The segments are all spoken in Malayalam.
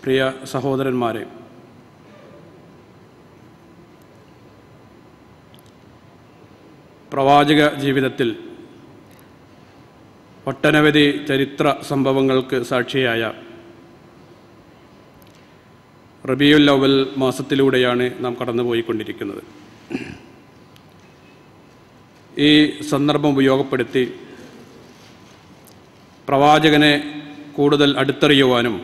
പ്രിയ സഹോദരന്മാരെ പ്രവാചക ജീവിതത്തിൽ ഒട്ടനവധി ചരിത്ര സംഭവങ്ങൾക്ക് സാക്ഷിയായ റബിയുൽ അവൽ മാസത്തിലൂടെയാണ് നാം കടന്നുപോയിക്കൊണ്ടിരിക്കുന്നത് ഈ സന്ദർഭം ഉപയോഗപ്പെടുത്തി പ്രവാചകനെ കൂടുതൽ അടുത്തറിയുവാനും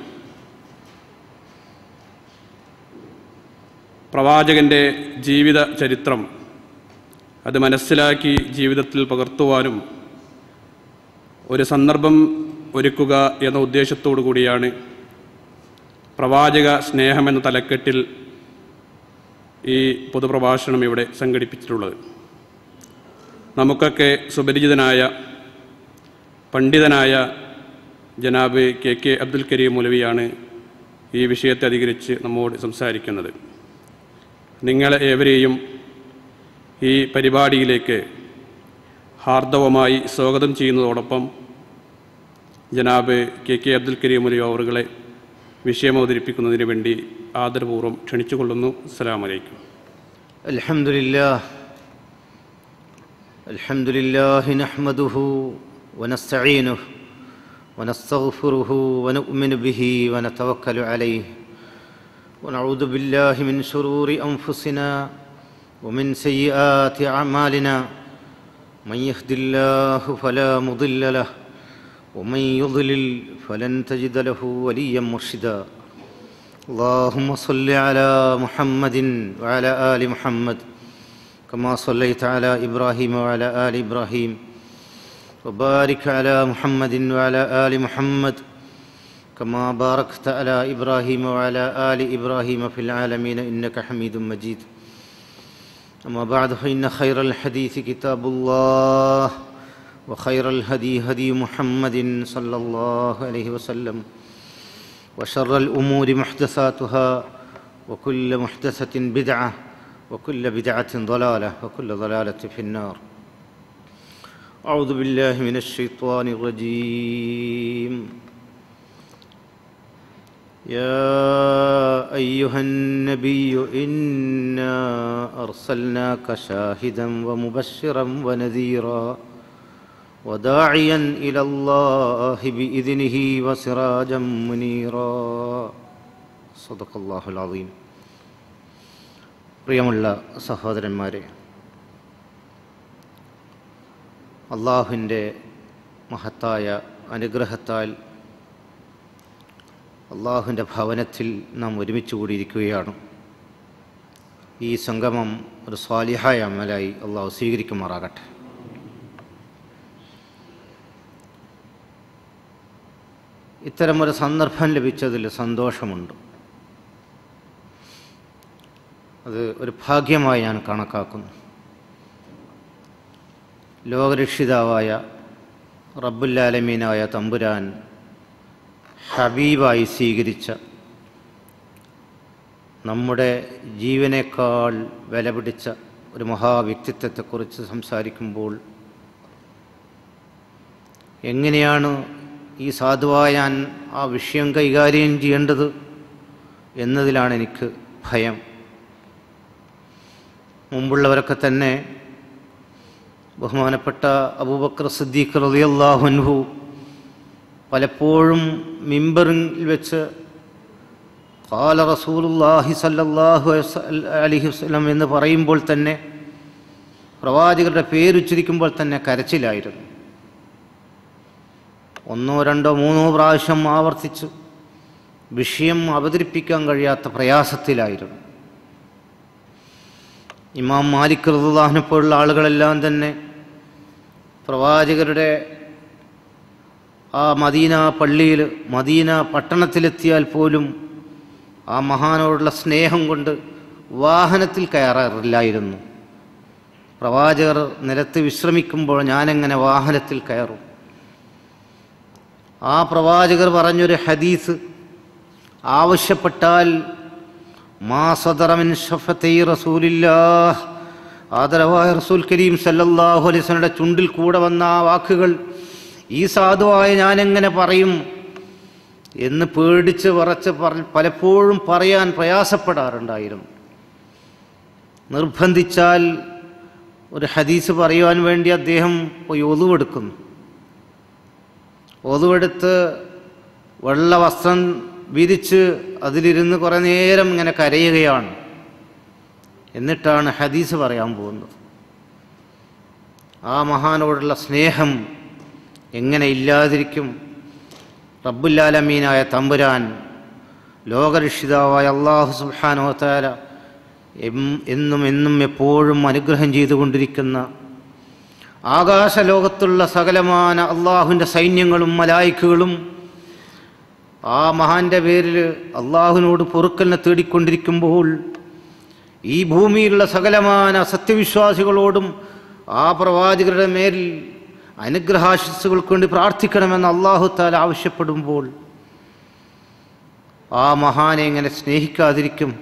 പ്രവാചകൻ്റെ ജീവിത ചരിത്രം അത് മനസ്സിലാക്കി ജീവിതത്തിൽ പകർത്തുവാനും ഒരു സന്ദർഭം ഒരുക്കുക എന്ന ഉദ്ദേശത്തോടു കൂടിയാണ് പ്രവാചക സ്നേഹമെന്ന തലക്കെട്ടിൽ ഈ പൊതുപ്രഭാഷണം ഇവിടെ സംഘടിപ്പിച്ചിട്ടുള്ളത് നമുക്കൊക്കെ സുപരിചിതനായ പണ്ഡിതനായ ജനാബ് കെ കെ അബ്ദുൽ കരീം മൗലവിയാണ് ഈ വിഷയത്തെ അധികരിച്ച് നമ്മോട് സംസാരിക്കുന്നത് നിങ്ങളെ ഏവരെയും ഈ പരിപാടിയിലേക്ക് ഹാർദവമായി സ്വാഗതം ചെയ്യുന്നതോടൊപ്പം ജനാബ് കെ കെ അബ്ദുൽ കരീം മൗലവി അവറുകളെ വിഷയം അവതരിപ്പിക്കുന്നതിന് വേണ്ടി ആദരപൂർവ്വം ക്ഷണിച്ചുകൊള്ളുന്നു അസ്സലാമു അലൈക്കും الحمد لله الحمد لله نحمده ونستعينه ونستغفره ونؤمن به ونتوكل عليه ونعوذ بالله من شرور انفسنا ومن سيئات اعمالنا من يهد الله فلا مضل له ومن يضلل فلن تجد له وليا مرشدا اللهم صل على محمد وعلى ال محمد كما صليت على ابراهيم وعلى ال ابراهيم وبارك على محمد وعلى ال محمد كما باركت على ابراهيم وعلى ال ابراهيم في العالمين انك حميد مجيد اما بعد فان خير الحديث كتاب الله وخير الهدي هدي محمد صلى الله عليه وسلم وشر الأمور محدثاتها وكل محدثة بدعة وكل بدعة ضلالة وكل ضلالة في النار أعوذ بالله من الشيطان الرجيم يا أيها النبي إنا أرسلناك شاهدا ومبشرا ونذيرا وداعيا الى الله باذنه وسراجا منيرا صدق الله العظيم പ്രിയമുള്ള സഹോദരന്മാരെ അള്ളാഹുവിൻ്റെ മഹത്തായ അനുഗ്രഹത്താൽ അള്ളാഹുവിൻ്റെ ഭവനത്തിൽ നാം ഒരുമിച്ച് കൂടിയിരിക്കുകയാണ് ഈ സംഗമം ഒരു സ്വാലിഹായ അമലായി അള്ളാഹു സ്വീകരിക്കുമാറാകട്ടെ ഇത്തരമൊരു സന്ദർഭം ലഭിച്ചതിൽ സന്തോഷമുണ്ട് അത് ഒരു ഭാഗ്യമായി ഞാൻ കണക്കാക്കുന്നു ലോകരക്ഷിതാവായ റബ്ബുല്ലാലമീനായ തമ്പുരാൻ ഹബീബായി സ്വീകരിച്ച നമ്മുടെ ജീവനേക്കാൾ വിലപിടിച്ച ഒരു മഹാവ്യക്തിത്വത്തെക്കുറിച്ച് സംസാരിക്കുമ്പോൾ എങ്ങനെയാണ് ഈ സാധുവായ ഞാൻ ആ വിഷയം കൈകാര്യം ചെയ്യേണ്ടത് എന്നതിലാണ് എനിക്ക് ഭയം മുമ്പുള്ളവരൊക്കെ തന്നെ ബഹുമാനപ്പെട്ട അബൂബക്കർ സിദ്ദീഖ് റളിയല്ലാഹുൻഹു പലപ്പോഴും മിമ്പറിൽ വെച്ച് കാല റസൂലുല്ലാഹി സല്ലല്ലാഹു അലൈഹി വസല്ലം എന്ന് പറയുമ്പോൾ തന്നെ പ്രവാചകരുടെ പേരുച്ചരിക്കുമ്പോൾ തന്നെ കരച്ചിലായിരുന്നു ഒന്നോ രണ്ടോ മൂന്നോ പ്രാവശ്യം ആവർത്തിച്ചു വിഷയം അവതരിപ്പിക്കാൻ കഴിയാത്ത പ്രയാസത്തിലായിരുന്നു ഇമാം മാലിക് റദുല്ലാഹിനെ പോലുള്ള ആളുകളെല്ലാം തന്നെ പ്രവാചകരുടെ ആ മദീന പള്ളിയിൽ മദീന പട്ടണത്തിലെത്തിയാൽ പോലും ആ മഹാനോടുള്ള സ്നേഹം കൊണ്ട് വാഹനത്തിൽ കയറാറില്ലായിരുന്നു പ്രവാചകർ നിലത്ത് വിശ്രമിക്കുമ്പോൾ ഞാനെങ്ങനെ വാഹനത്തിൽ കയറും ആ പ്രവാചകർ പറഞ്ഞൊരു ഹദീസ് ആവശ്യപ്പെട്ടാൽ മാ സദറമിൻ ഷഫത്തൈ റസൂലില്ലാഹ് ആദരവായ റസൂൽ കരീം സല്ലല്ലാഹു അലൈഹി വസല്ലമയുടെ ചുണ്ടിൽ കൂടെ വന്ന ആ വാക്കുകൾ ഈ സാധുവായ ഞാനെങ്ങനെ പറയും എന്ന് പേടിച്ച് പറച്ച് പറ പലപ്പോഴും പറയാൻ പ്രയാസപ്പെടാറുണ്ടായിരുന്നു നിർബന്ധിച്ചാൽ ഒരു ഹദീസ് പറയുവാൻ വേണ്ടി അദ്ദേഹം പോയി ഒതുവെടുക്കുന്നു ഒതുവെടുത്ത് വെള്ള വസ്ത്രം വിരിച്ച് അതിലിരുന്ന് കുറേ നേരം ഇങ്ങനെ കരയുകയാണ് എന്നിട്ടാണ് ഹദീസ് പറയാൻ പോകുന്നത് ആ മഹാനോടുള്ള സ്നേഹം എങ്ങനെ ഇല്ലാതിരിക്കും റബ്ബുല്ലാലമീനായ തമ്പുരാൻ ലോകരക്ഷിതാവായ അള്ളാഹു സുബാനോത്താര എന്നും എന്നും എപ്പോഴും അനുഗ്രഹം ചെയ്തുകൊണ്ടിരിക്കുന്ന ആകാശലോകത്തുള്ള സകലമാന അള്ളാഹുവിൻ്റെ സൈന്യങ്ങളും മലായിക്കുകളും ആ മഹാന്റെ പേരിൽ അള്ളാഹുവിനോട് പൊറുക്കലിനെ തേടിക്കൊണ്ടിരിക്കുമ്പോൾ ഈ ഭൂമിയിലുള്ള സകലമാന സത്യവിശ്വാസികളോടും ആ പ്രവാചകരുടെ മേലിൽ അനുഗ്രഹാശിസുകൾക്ക് വേണ്ടി പ്രാർത്ഥിക്കണമെന്ന് അള്ളാഹു താല ആവശ്യപ്പെടുമ്പോൾ ആ മഹാനെ എങ്ങനെ സ്നേഹിക്കാതിരിക്കും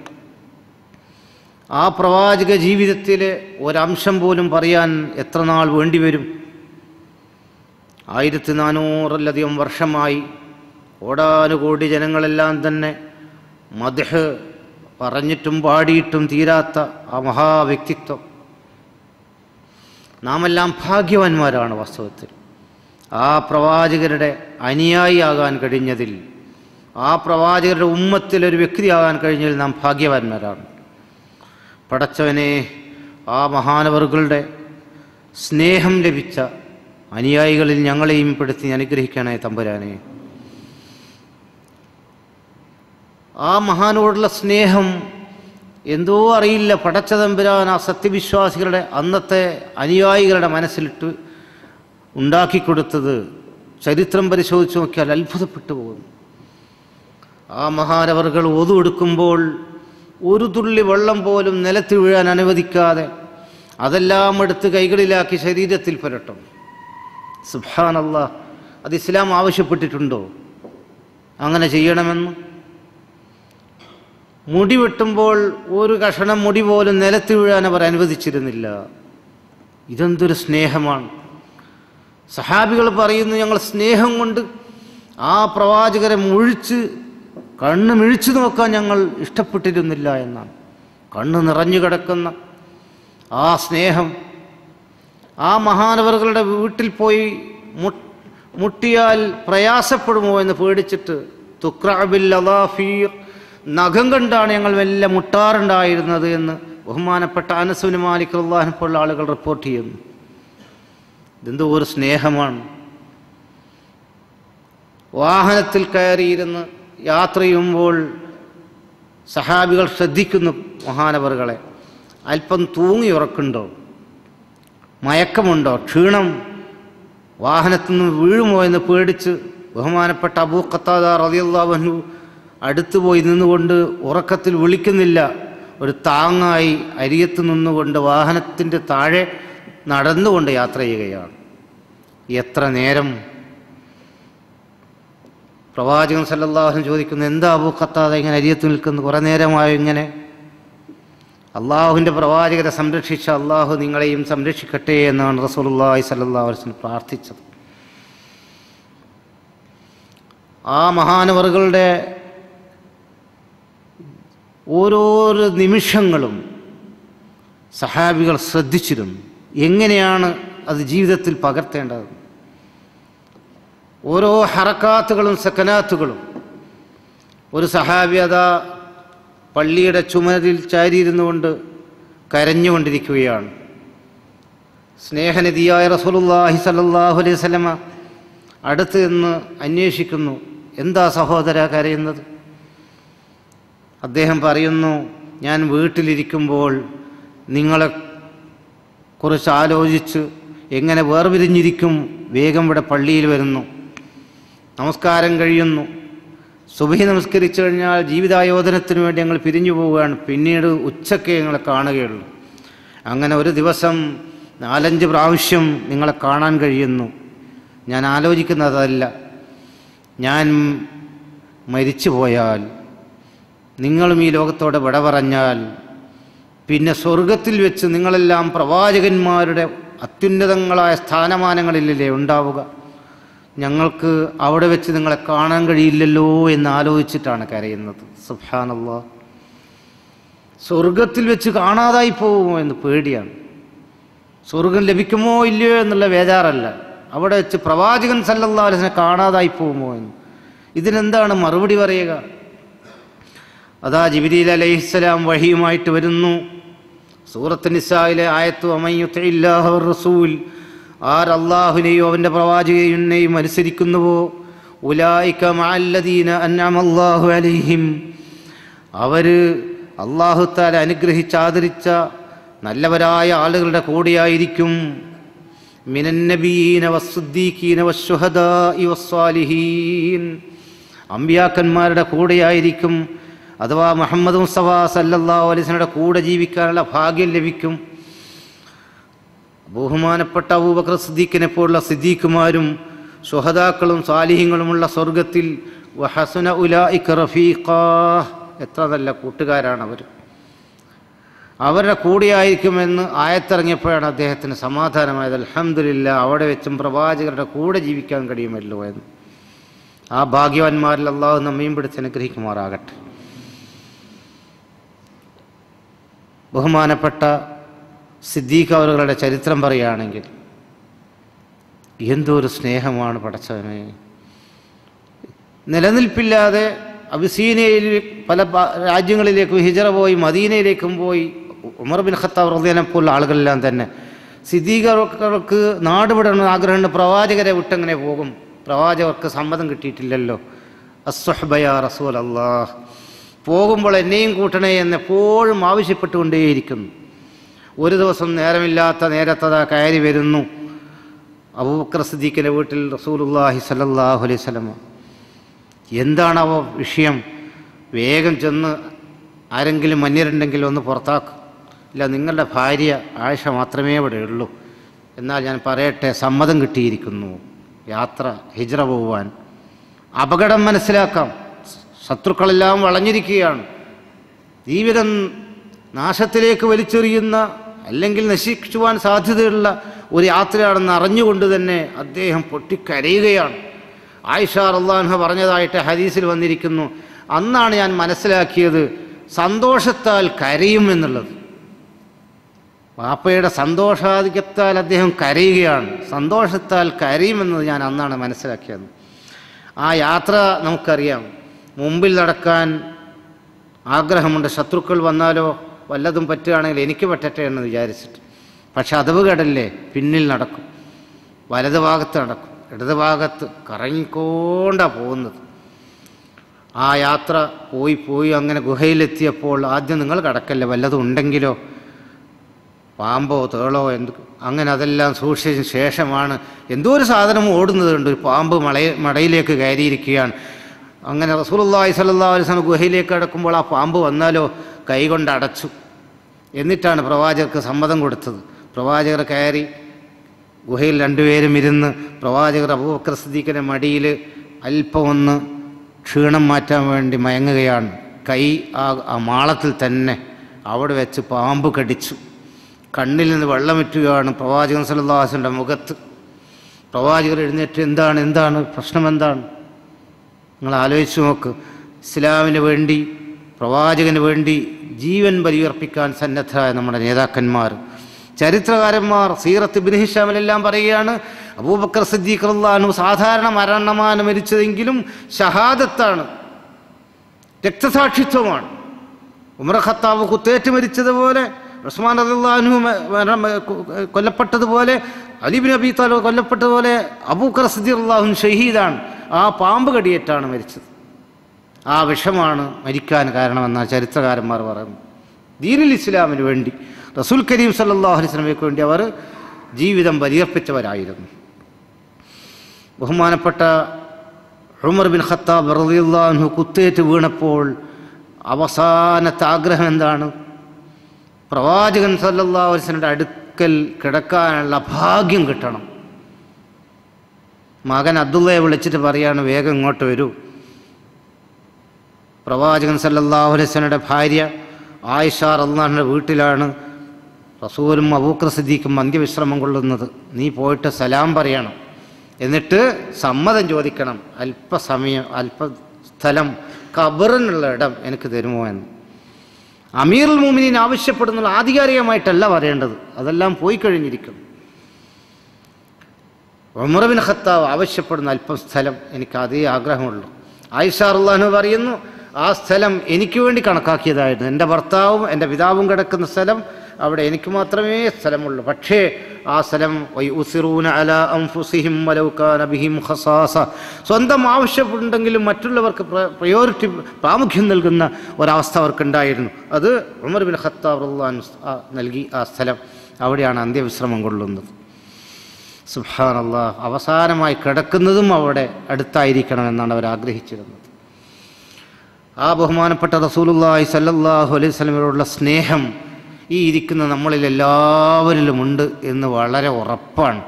ആ പ്രവാചക ജീവിതത്തിലെ ഒരംശം പോലും പറയാൻ എത്ര നാൾ വേണ്ടിവരും ആയിരത്തി നാനൂറിലധികം വർഷമായി കോടാനുകോടി ജനങ്ങളെല്ലാം തന്നെ മദഹ് പറഞ്ഞിട്ടും പാടിയിട്ടും തീരാത്ത ആ മഹാവ്യക്തിത്വം നാമെല്ലാം ഭാഗ്യവാന്മാരാണ് വാസ്തവത്തിൽ ആ പ്രവാചകരുടെ അനുയായിയാകാൻ കഴിഞ്ഞതിൽ ആ പ്രവാചകരുടെ ഉമ്മത്തിൽ ഒരു വ്യക്തിയാകാൻ കഴിഞ്ഞതിൽ നാം ഭാഗ്യവാന്മാരാണ് പടച്ചവനെ ആ മഹാനവറുകളുടെ സ്നേഹം ലഭിച്ച അനുയായികളിൽ ഞങ്ങളെയും പെടുത്തി അനുഗ്രഹിക്കണേ തമ്പുരാനെ ആ മഹാനോടുള്ള സ്നേഹം എന്തോ അറിയില്ല പടച്ച തമ്പുരാൻ ആ സത്യവിശ്വാസികളുടെ അന്നത്തെ അനുയായികളുടെ മനസ്സിലിട്ട് ഉണ്ടാക്കിക്കൊടുത്തത് ചരിത്രം പരിശോധിച്ച് നോക്കിയാൽ അത്ഭുതപ്പെട്ടു പോകുന്നു ആ മഹാനവറുകൾ ഒതുവെടുക്കുമ്പോൾ ഒരു തുള്ളി വെള്ളം പോലും നിലത്ത് വീഴാൻ അനുവദിക്കാതെ അതെല്ലാം എടുത്ത് കൈകളിലാക്കി ശരീരത്തിൽ പുരട്ടും സുബാനല്ല അത് ഇസ്ലാം ആവശ്യപ്പെട്ടിട്ടുണ്ടോ അങ്ങനെ ചെയ്യണമെന്ന് മുടി വെട്ടുമ്പോൾ ഒരു കഷണം മുടി പോലും നിലത്ത് വീഴാൻ അവർ അനുവദിച്ചിരുന്നില്ല ഇതെന്തൊരു സ്നേഹമാണ് സഹാബികൾ പറയുന്നു ഞങ്ങൾ സ്നേഹം കൊണ്ട് ആ പ്രവാചകരെ മുഴിച്ച് കണ്ണ് മിഴിച്ചു നോക്കാൻ ഞങ്ങൾ ഇഷ്ടപ്പെട്ടിരുന്നില്ല എന്നാണ് കണ്ണ് നിറഞ്ഞു കിടക്കുന്ന ആ സ്നേഹം ആ മഹാനവറുകളുടെ വീട്ടിൽ പോയി മു- മുട്ടിയാൽ പ്രയാസപ്പെടുമോ എന്ന് പേടിച്ചിട്ട് തുക്രാബിൽ അലാഫീർ നഖം കണ്ടാണ് ഞങ്ങൾ മെല്ലെ മുട്ടാറുണ്ടായിരുന്നത് എന്ന് ബഹുമാനപ്പെട്ട അനസുന് മാലിക് അള്ളാഹിനെ പോലുള്ള ആളുകൾ റിപ്പോർട്ട് ചെയ്യുന്നു ഇതെന്തോ ഒരു സ്നേഹമാണ് വാഹനത്തിൽ കയറിയിരുന്ന് യാത്ര ചെയ്യുമ്പോൾ സഹാബികൾ ശ്രദ്ധിക്കുന്നു മഹാനവറുകളെ അല്പം തൂങ്ങി ഉറക്കുണ്ടോ മയക്കമുണ്ടോ ക്ഷീണം വാഹനത്തിൽ നിന്ന് വീഴുമോ എന്ന് പേടിച്ച് ബഹുമാനപ്പെട്ട അബൂ ഖത്താദ റളിയല്ലാഹു അടുത്തു പോയി നിന്നുകൊണ്ട് ഉറക്കത്തിൽ വിളിക്കുന്നില്ല ഒരു താങ്ങായി അരിയത്ത് നിന്നുകൊണ്ട് വാഹനത്തിൻ്റെ താഴെ നടന്നുകൊണ്ട് യാത്ര ചെയ്യുകയാണ് എത്ര നേരം പ്രവാചകൻ സല്ലല്ലാഹു ചോദിക്കുന്നു എന്താ അബൂ ഖത്താദ ഇങ്ങനെ അരിയത്ത് നിൽക്കുന്നു കുറേ നേരമായോ ഇങ്ങനെ അള്ളാഹുവിൻ്റെ പ്രവാചകരെ സംരക്ഷിച്ച അള്ളാഹു നിങ്ങളെയും സംരക്ഷിക്കട്ടെ എന്നാണ് റസൂലുള്ളാഹി സല്ലല്ലാഹു അലൈഹി വസല്ലം പ്രാർത്ഥിച്ചത് ആ മഹാനവറുകളുടെ ഓരോരോ നിമിഷങ്ങളും സഹാബികൾ ശ്രദ്ധിച്ചിരുന്നു എങ്ങനെയാണ് അത് ജീവിതത്തിൽ പകർത്തേണ്ടത് ഓരോ ഹറക്കാത്തുകളും സക്കനാത്തുകളും ഒരു സഹാബി അതാ പള്ളിയുടെ ചുമരിൽ ചാരിയിരുന്നു കൊണ്ട് കരഞ്ഞുകൊണ്ടിരിക്കുകയാണ് സ്നേഹനിധിയായ റസൂലുള്ളാഹി സല്ലല്ലാഹു അലൈഹി വസല്ലമ അടുത്ത് നിന്ന് അന്വേഷിക്കുന്നു എന്താ സഹോദര കരയുന്നത് അദ്ദേഹം പറയുന്നു ഞാൻ വീട്ടിലിരിക്കുമ്പോൾ നിങ്ങളെ കുറിച്ച് ആലോചിച്ച് എങ്ങനെ വേർപിരിഞ്ഞിരിക്കും വേഗം ഇവിടെ പള്ളിയിൽ വരുന്നു നമസ്കാരം കഴിയുന്നു സുബഹി നമസ്കരിച്ചു കഴിഞ്ഞാൽ ജീവിതായോധനത്തിന് വേണ്ടി ഞങ്ങൾ പിരിഞ്ഞു പോവുകയാണ് പിന്നീട് ഉച്ചയ്ക്ക് ഞങ്ങളെ കാണുകയുള്ളൂ അങ്ങനെ ഒരു ദിവസം നാലഞ്ച് പ്രാവശ്യം നിങ്ങളെ കാണാൻ കഴിയുന്നു ഞാൻ ആലോചിക്കുന്നതല്ല ഞാൻ മരിച്ചു പോയാൽ നിങ്ങളും ഈ ലോകത്തോടെ വിട പറഞ്ഞാൽ പിന്നെ സ്വർഗത്തിൽ വെച്ച് നിങ്ങളെല്ലാം പ്രവാചകന്മാരുടെ അത്യുന്നതങ്ങളായ സ്ഥാനമാനങ്ങളിലല്ലേ ഉണ്ടാവുക ഞങ്ങൾക്ക് അവിടെ വെച്ച് നിങ്ങളെ കാണാൻ കഴിയില്ലല്ലോ എന്ന് ആലോചിച്ചിട്ടാണ് കരയുന്നത് സുബ്ഹാനല്ലാ സ്വർഗത്തിൽ വെച്ച് കാണാതായി പോകുമോ എന്ന് പേടിയാണ് സ്വർഗം ലഭിക്കുമോ ഇല്ലയോ എന്നുള്ള വേജാറല്ല അവിടെ വെച്ച് പ്രവാചകൻ സല്ലല്ലാഹു അലൈഹി വസല്ലം കാണാതായി പോകുമോ എന്ന് ഇതിനെന്താണ് മറുപടി പറയുക അതാ ജിബിരിൽ അലൈഹിസ്സലാം വഹിയുമായിട്ട് വരുന്നു സൂറത്ത് നിസായിലെ ആയത്തു അമയ്യുത്തഇല്ലാഹു റസൂൽ ആർ അള്ളാഹുനെയോ അവൻ്റെ പ്രവാചകനെയും അനുസരിക്കുന്നുവോ ഉലായിക്ക മഅല്ലദീന അൻഅമല്ലാഹു അലൈഹിം അവർ അള്ളാഹുത്താല അനുഗ്രഹിച്ച് ആദരിച്ച നല്ലവരായ ആളുകളുടെ കൂടെയായിരിക്കും മിനന്നബീന വസ്സുദ്ദീഖീന വസ്സുഹദാഇ വസ്സാലിഹീൻ അമ്പിയാക്കന്മാരുടെ കൂടെയായിരിക്കും അഥവാ മുഹമ്മദ് മുസ്തഫ സല്ലല്ലാഹു അലൈഹി വസല്ലമയുടെ കൂടെ ജീവിക്കാനുള്ള ഭാഗ്യം ലഭിക്കും ബഹുമാനപ്പെട്ട അബൂബക്കർ സിദ്ദീഖിനെ പോലുള്ള സിദ്ദീഖുമാരും സുഹദാക്കളും സാലിഹ്യങ്ങളുമുള്ള സ്വർഗത്തിൽ വഹസുന ഉലായിക റഫീഖാ എത്ര നല്ല കൂട്ടുകാരാണ് അവർ അവരുടെ കൂടെയായിരിക്കുമെന്ന് ആയത്തിറങ്ങിയപ്പോഴാണ് അദ്ദേഹത്തിന് സമാധാനമായത് അൽഹംദുലില്ല അവിടെ വെച്ചും പ്രവാചകരുടെ കൂടെ ജീവിക്കാൻ കഴിയുമല്ലോ എന്ന് ആ ഭാഗ്യവാന്മാരിൽ അള്ളാഹു നമ്മയും പിടിച്ച് അനുഗ്രഹിക്കുമാറാകട്ടെ ബഹുമാനപ്പെട്ട സിദ്ദീഖ് അവറുകളുടെ ചരിത്രം പറയുകയാണെങ്കിൽ എന്തോ ഒരു സ്നേഹമാണ് പടച്ചവനെ നിലനിൽപ്പില്ലാതെ അബിസീനയിൽ പല പ- രാജ്യങ്ങളിലേക്കും ഹിജറ പോയി മദീനയിലേക്കും പോയി ഉമർ ബിൻ ഖത്താബ് റദിയനെ പോലുള്ള ആളുകളെല്ലാം തന്നെ സിദ്ദീഖർക്ക് നാട് വിടണമെന്ന് ആഗ്രഹമുണ്ട് പ്രവാചകരെ വിട്ടെങ്ങനെ പോകും പ്രവാചകർക്ക് സമ്മതം കിട്ടിയിട്ടില്ലല്ലോ അസ്വഹബയ റസൂൽ അള്ളാഹ് പോകുമ്പോൾ എന്നെയും കൂട്ടണേ എന്ന് എപ്പോഴും ആവശ്യപ്പെട്ടുകൊണ്ടേയിരിക്കുന്നു ഒരു ദിവസം നേരമില്ലാത്ത നേരത്തതാ കയറി വരുന്നു അബൂബക്കർ സിദ്ദീഖിൻ്റെ വീട്ടിൽ റസൂലുല്ലാഹി സല്ലല്ലാഹു അലൈഹി സ്വലമ എന്താണാവോ വിഷയം വേഗം ചെന്ന് ആരെങ്കിലും മന്യരുണ്ടെങ്കിൽ ഒന്ന് പുറത്താക്കും ഇല്ല നിങ്ങളുടെ ഭാര്യ ആയിഷ മാത്രമേ ഇവിടെ ഉള്ളൂ എന്നാൽ ഞാൻ പറയട്ടെ സമ്മതം കിട്ടിയിരിക്കുന്നു യാത്ര ഹിജ്റ പോവാൻ അപകടം മനസ്സിലാക്കാം ശത്രുക്കളെല്ലാം വളഞ്ഞിരിക്കുകയാണ് ജീവിതം നാശത്തിലേക്ക് വലിച്ചെറിയുന്ന അല്ലെങ്കിൽ നശിക്കുവാൻ സാധ്യതയുള്ള ഒരു യാത്രയാണെന്ന് അറിഞ്ഞുകൊണ്ട് തന്നെ അദ്ദേഹം പൊട്ടിക്കരയുകയാണ് ആയിഷ റള്ളാൻഹ പറഞ്ഞതായിട്ട് ഹദീസിൽ വന്നിരിക്കുന്നു അന്നാണ് ഞാൻ മനസ്സിലാക്കിയത് സന്തോഷത്താൽ കരയും എന്നുള്ളത് വാപ്പയുടെ സന്തോഷാധിക്യത്താൽ അദ്ദേഹം കരയുകയാണ് സന്തോഷത്താൽ കരയുമെന്നത് ഞാൻ അന്നാണ് മനസ്സിലാക്കിയത് ആ യാത്ര നമുക്കറിയാം മുമ്പിൽ നടക്കാൻ ആഗ്രഹമുണ്ട് ശത്രുക്കൾ വന്നാലോ വല്ലതും പറ്റുകയാണെങ്കിൽ എനിക്ക് പറ്റട്ടെ എന്ന് വിചാരിച്ചിട്ട് പക്ഷെ അതവ് കടല്ലേ പിന്നിൽ നടക്കും വലത് ഭാഗത്ത് നടക്കും ഇടത് ഭാഗത്ത് കറങ്ങിക്കൊണ്ടാണ് പോകുന്നത് ആ യാത്ര പോയി പോയി അങ്ങനെ ഗുഹയിലെത്തിയപ്പോൾ ആദ്യം നിങ്ങൾ കടക്കല്ലേ വല്ലതും ഉണ്ടെങ്കിലോ പാമ്പോ തേളോ എന്ത് അങ്ങനെ അതെല്ലാം സൂക്ഷിച്ചതിന് ശേഷമാണ് എന്തോ ഒരു സാധനം ഓടുന്നത് കണ്ട് ഒരു പാമ്പ് മളയ മടയിലേക്ക് കയറിയിരിക്കുകയാണ് അങ്ങനെ റസൂലുള്ളാഹി സ്വല്ലല്ലാഹു അലൈഹി വസല്ലം ഗുഹയിലേക്ക് കടക്കുമ്പോൾ ആ പാമ്പ് വന്നാലോ കൈകൊണ്ട് അടച്ചു എന്നിട്ടാണ് പ്രവാചകർക്ക് സമ്മതം കൊടുത്തത് പ്രവാചകർ കയറി ഗുഹയിൽ രണ്ടുപേരും ഇരുന്ന് പ്രവാചകർ അബൂബക്കർ സിദ്ദീഖിൻ്റെ മടിയിൽ അല്പം ഒന്ന് ക്ഷീണം മാറ്റാൻ വേണ്ടി മയങ്ങുകയാണ് കൈ ആ ആ മാളത്തിൽ തന്നെ അവിടെ വെച്ച് പാമ്പ് കടിച്ചു കണ്ണിൽ നിന്ന് വെള്ളമിറ്റുകയാണ് പ്രവാചകൻ സല്ലാസിൻ്റെ മുഖത്ത് പ്രവാചകർ എഴുന്നേറ്റ് എന്താണ് എന്താണ് പ്രശ്നം എന്താണ് നിങ്ങൾ ആലോചിച്ച് നോക്ക് ഇസ്ലാമിന് വേണ്ടി പ്രവാചകന് വേണ്ടി ജീവൻ ബലിയർപ്പിക്കാൻ സന്നദ്ധരായ നമ്മുടെ നേതാക്കന്മാർ ചരിത്രകാരന്മാർ സീറത്ത് ബിൻ ഹിഷാമിലെല്ലാം പറയുകയാണ് അബൂബക്കർ സിദ്ദീഖ് റളിയല്ലാഹു സാധാരണ മരണമാണ് മരിച്ചതെങ്കിലും ഷഹാദത്താണ് രക്തസാക്ഷിത്വമാണ് ഉമർ ഖത്താബ് കുത്തേറ്റ് മരിച്ചതുപോലെ ഉസ്മാൻ റളിയല്ലാഹു മരണം കൊല്ലപ്പെട്ടതുപോലെ അലിബിൻ അബി താലിബ് കൊല്ലപ്പെട്ടതുപോലെ അബൂക്കർ സിദ്ദീഖ് അള്ളാഹു ഷഹീദാണ് ആ പാമ്പ് കടിയേറ്റാണ് മരിച്ചത് ആ വിഷമാണ് മരിക്കാൻ കാരണമെന്ന ചരിത്രകാരന്മാർ പറയുന്നു ദീനുൽ ഇസ്ലാമിന് വേണ്ടി റസൂൽ കരീം സല്ലല്ലാഹു അലൈഹി വസല്ലമയ്ക്ക് വേണ്ടി അവർ ജീവിതം ബലിയർപ്പിച്ചവരായിരുന്നു ബഹുമാനപ്പെട്ട ഉമർ ബിൻ ഖത്താബ് റളിയല്ലാഹു കുത്തേറ്റ് വീണപ്പോൾ അവസാനത്തെ ആഗ്രഹം എന്താണ് പ്രവാചകൻ സല്ലല്ലാഹു അലൈഹി വസല്ലമയുടെ അടുക്കൽ കിടക്കാനുള്ള ഭാഗ്യം കിട്ടണം മകൻ അബ്ദുള്ളയെ വിളിച്ചിട്ട് പറയാണ് വേഗം ഇങ്ങോട്ട് വരൂ പ്രവാചകൻ സല്ലല്ലാഹു അലൈഹി വസല്ലമയുടെ ഭാര്യ ആയിഷ റളിയല്ലാഹുവിൻ്റെ വീട്ടിലാണ് റസൂലും അബൂക്കർ സിദ്ദീഖും അന്ത്യവിശ്രമം കൊള്ളുന്നത് നീ പോയിട്ട് സലാം പറയണം എന്നിട്ട് സമ്മതം ചോദിക്കണം അല്പസമയം അല്പ സ്ഥലം കബറിനുള്ള ഇടം എനിക്ക് തരുമോ എന്ന് അമീറുൽ മോമിനീൻ ആവശ്യപ്പെടുന്നുള്ള ആധികാരികമായിട്ടല്ല പറയേണ്ടത് അതെല്ലാം പോയി കഴിഞ്ഞിരിക്കുന്നു ഉമർബിൻ ഖത്താവ് ആവശ്യപ്പെടുന്ന അല്പം സ്ഥലം എനിക്ക് അതേ ആഗ്രഹമുള്ളൂ ആയിഷ അള്ളാഹു പറയുന്നു ആ സ്ഥലം എനിക്ക് വേണ്ടി കണക്കാക്കിയതായിരുന്നു എൻ്റെ ഭർത്താവും എൻ്റെ പിതാവും കിടക്കുന്ന സ്ഥലം അവിടെ എനിക്ക് മാത്രമേ സ്ഥലമുള്ളൂ പക്ഷേ ആ സ്ഥലം വയുസിറൂന അല അംഫുസിഹിം വലൗ കാന ബിഹിം ഖസാസ സ്വന്തം ആവശ്യമുണ്ടെങ്കിലും മറ്റുള്ളവർക്ക് പ്രയോറിറ്റി പ്രാമുഖ്യം നൽകുന്ന ഒരവസ്ഥ അവർക്കുണ്ടായിരുന്നു അത് ഉമർ ബിൻ ഖത്താബ് റളിയല്ലാഹു അൻഹു ആ നൽകി ആ സ്ഥലം അവിടെയാണ് അന്ത്യവിശ്രമം കൊള്ളുന്നത് സുഹാനല്ല അവസാനമായി കിടക്കുന്നതും അവിടെ അടുത്തായിരിക്കണമെന്നാണ് അവർ ആഗ്രഹിച്ചിരുന്നത് ആ ബഹുമാനപ്പെട്ട റസൂലുള്ളാഹി സല്ലല്ലാഹു അലൈഹി വസല്ലമയോടുള്ള സ്നേഹം ഈ ഇരിക്കുന്ന നമ്മളിൽ എല്ലാവരിലുമുണ്ട് എന്ന് വളരെ ഉറപ്പാണ്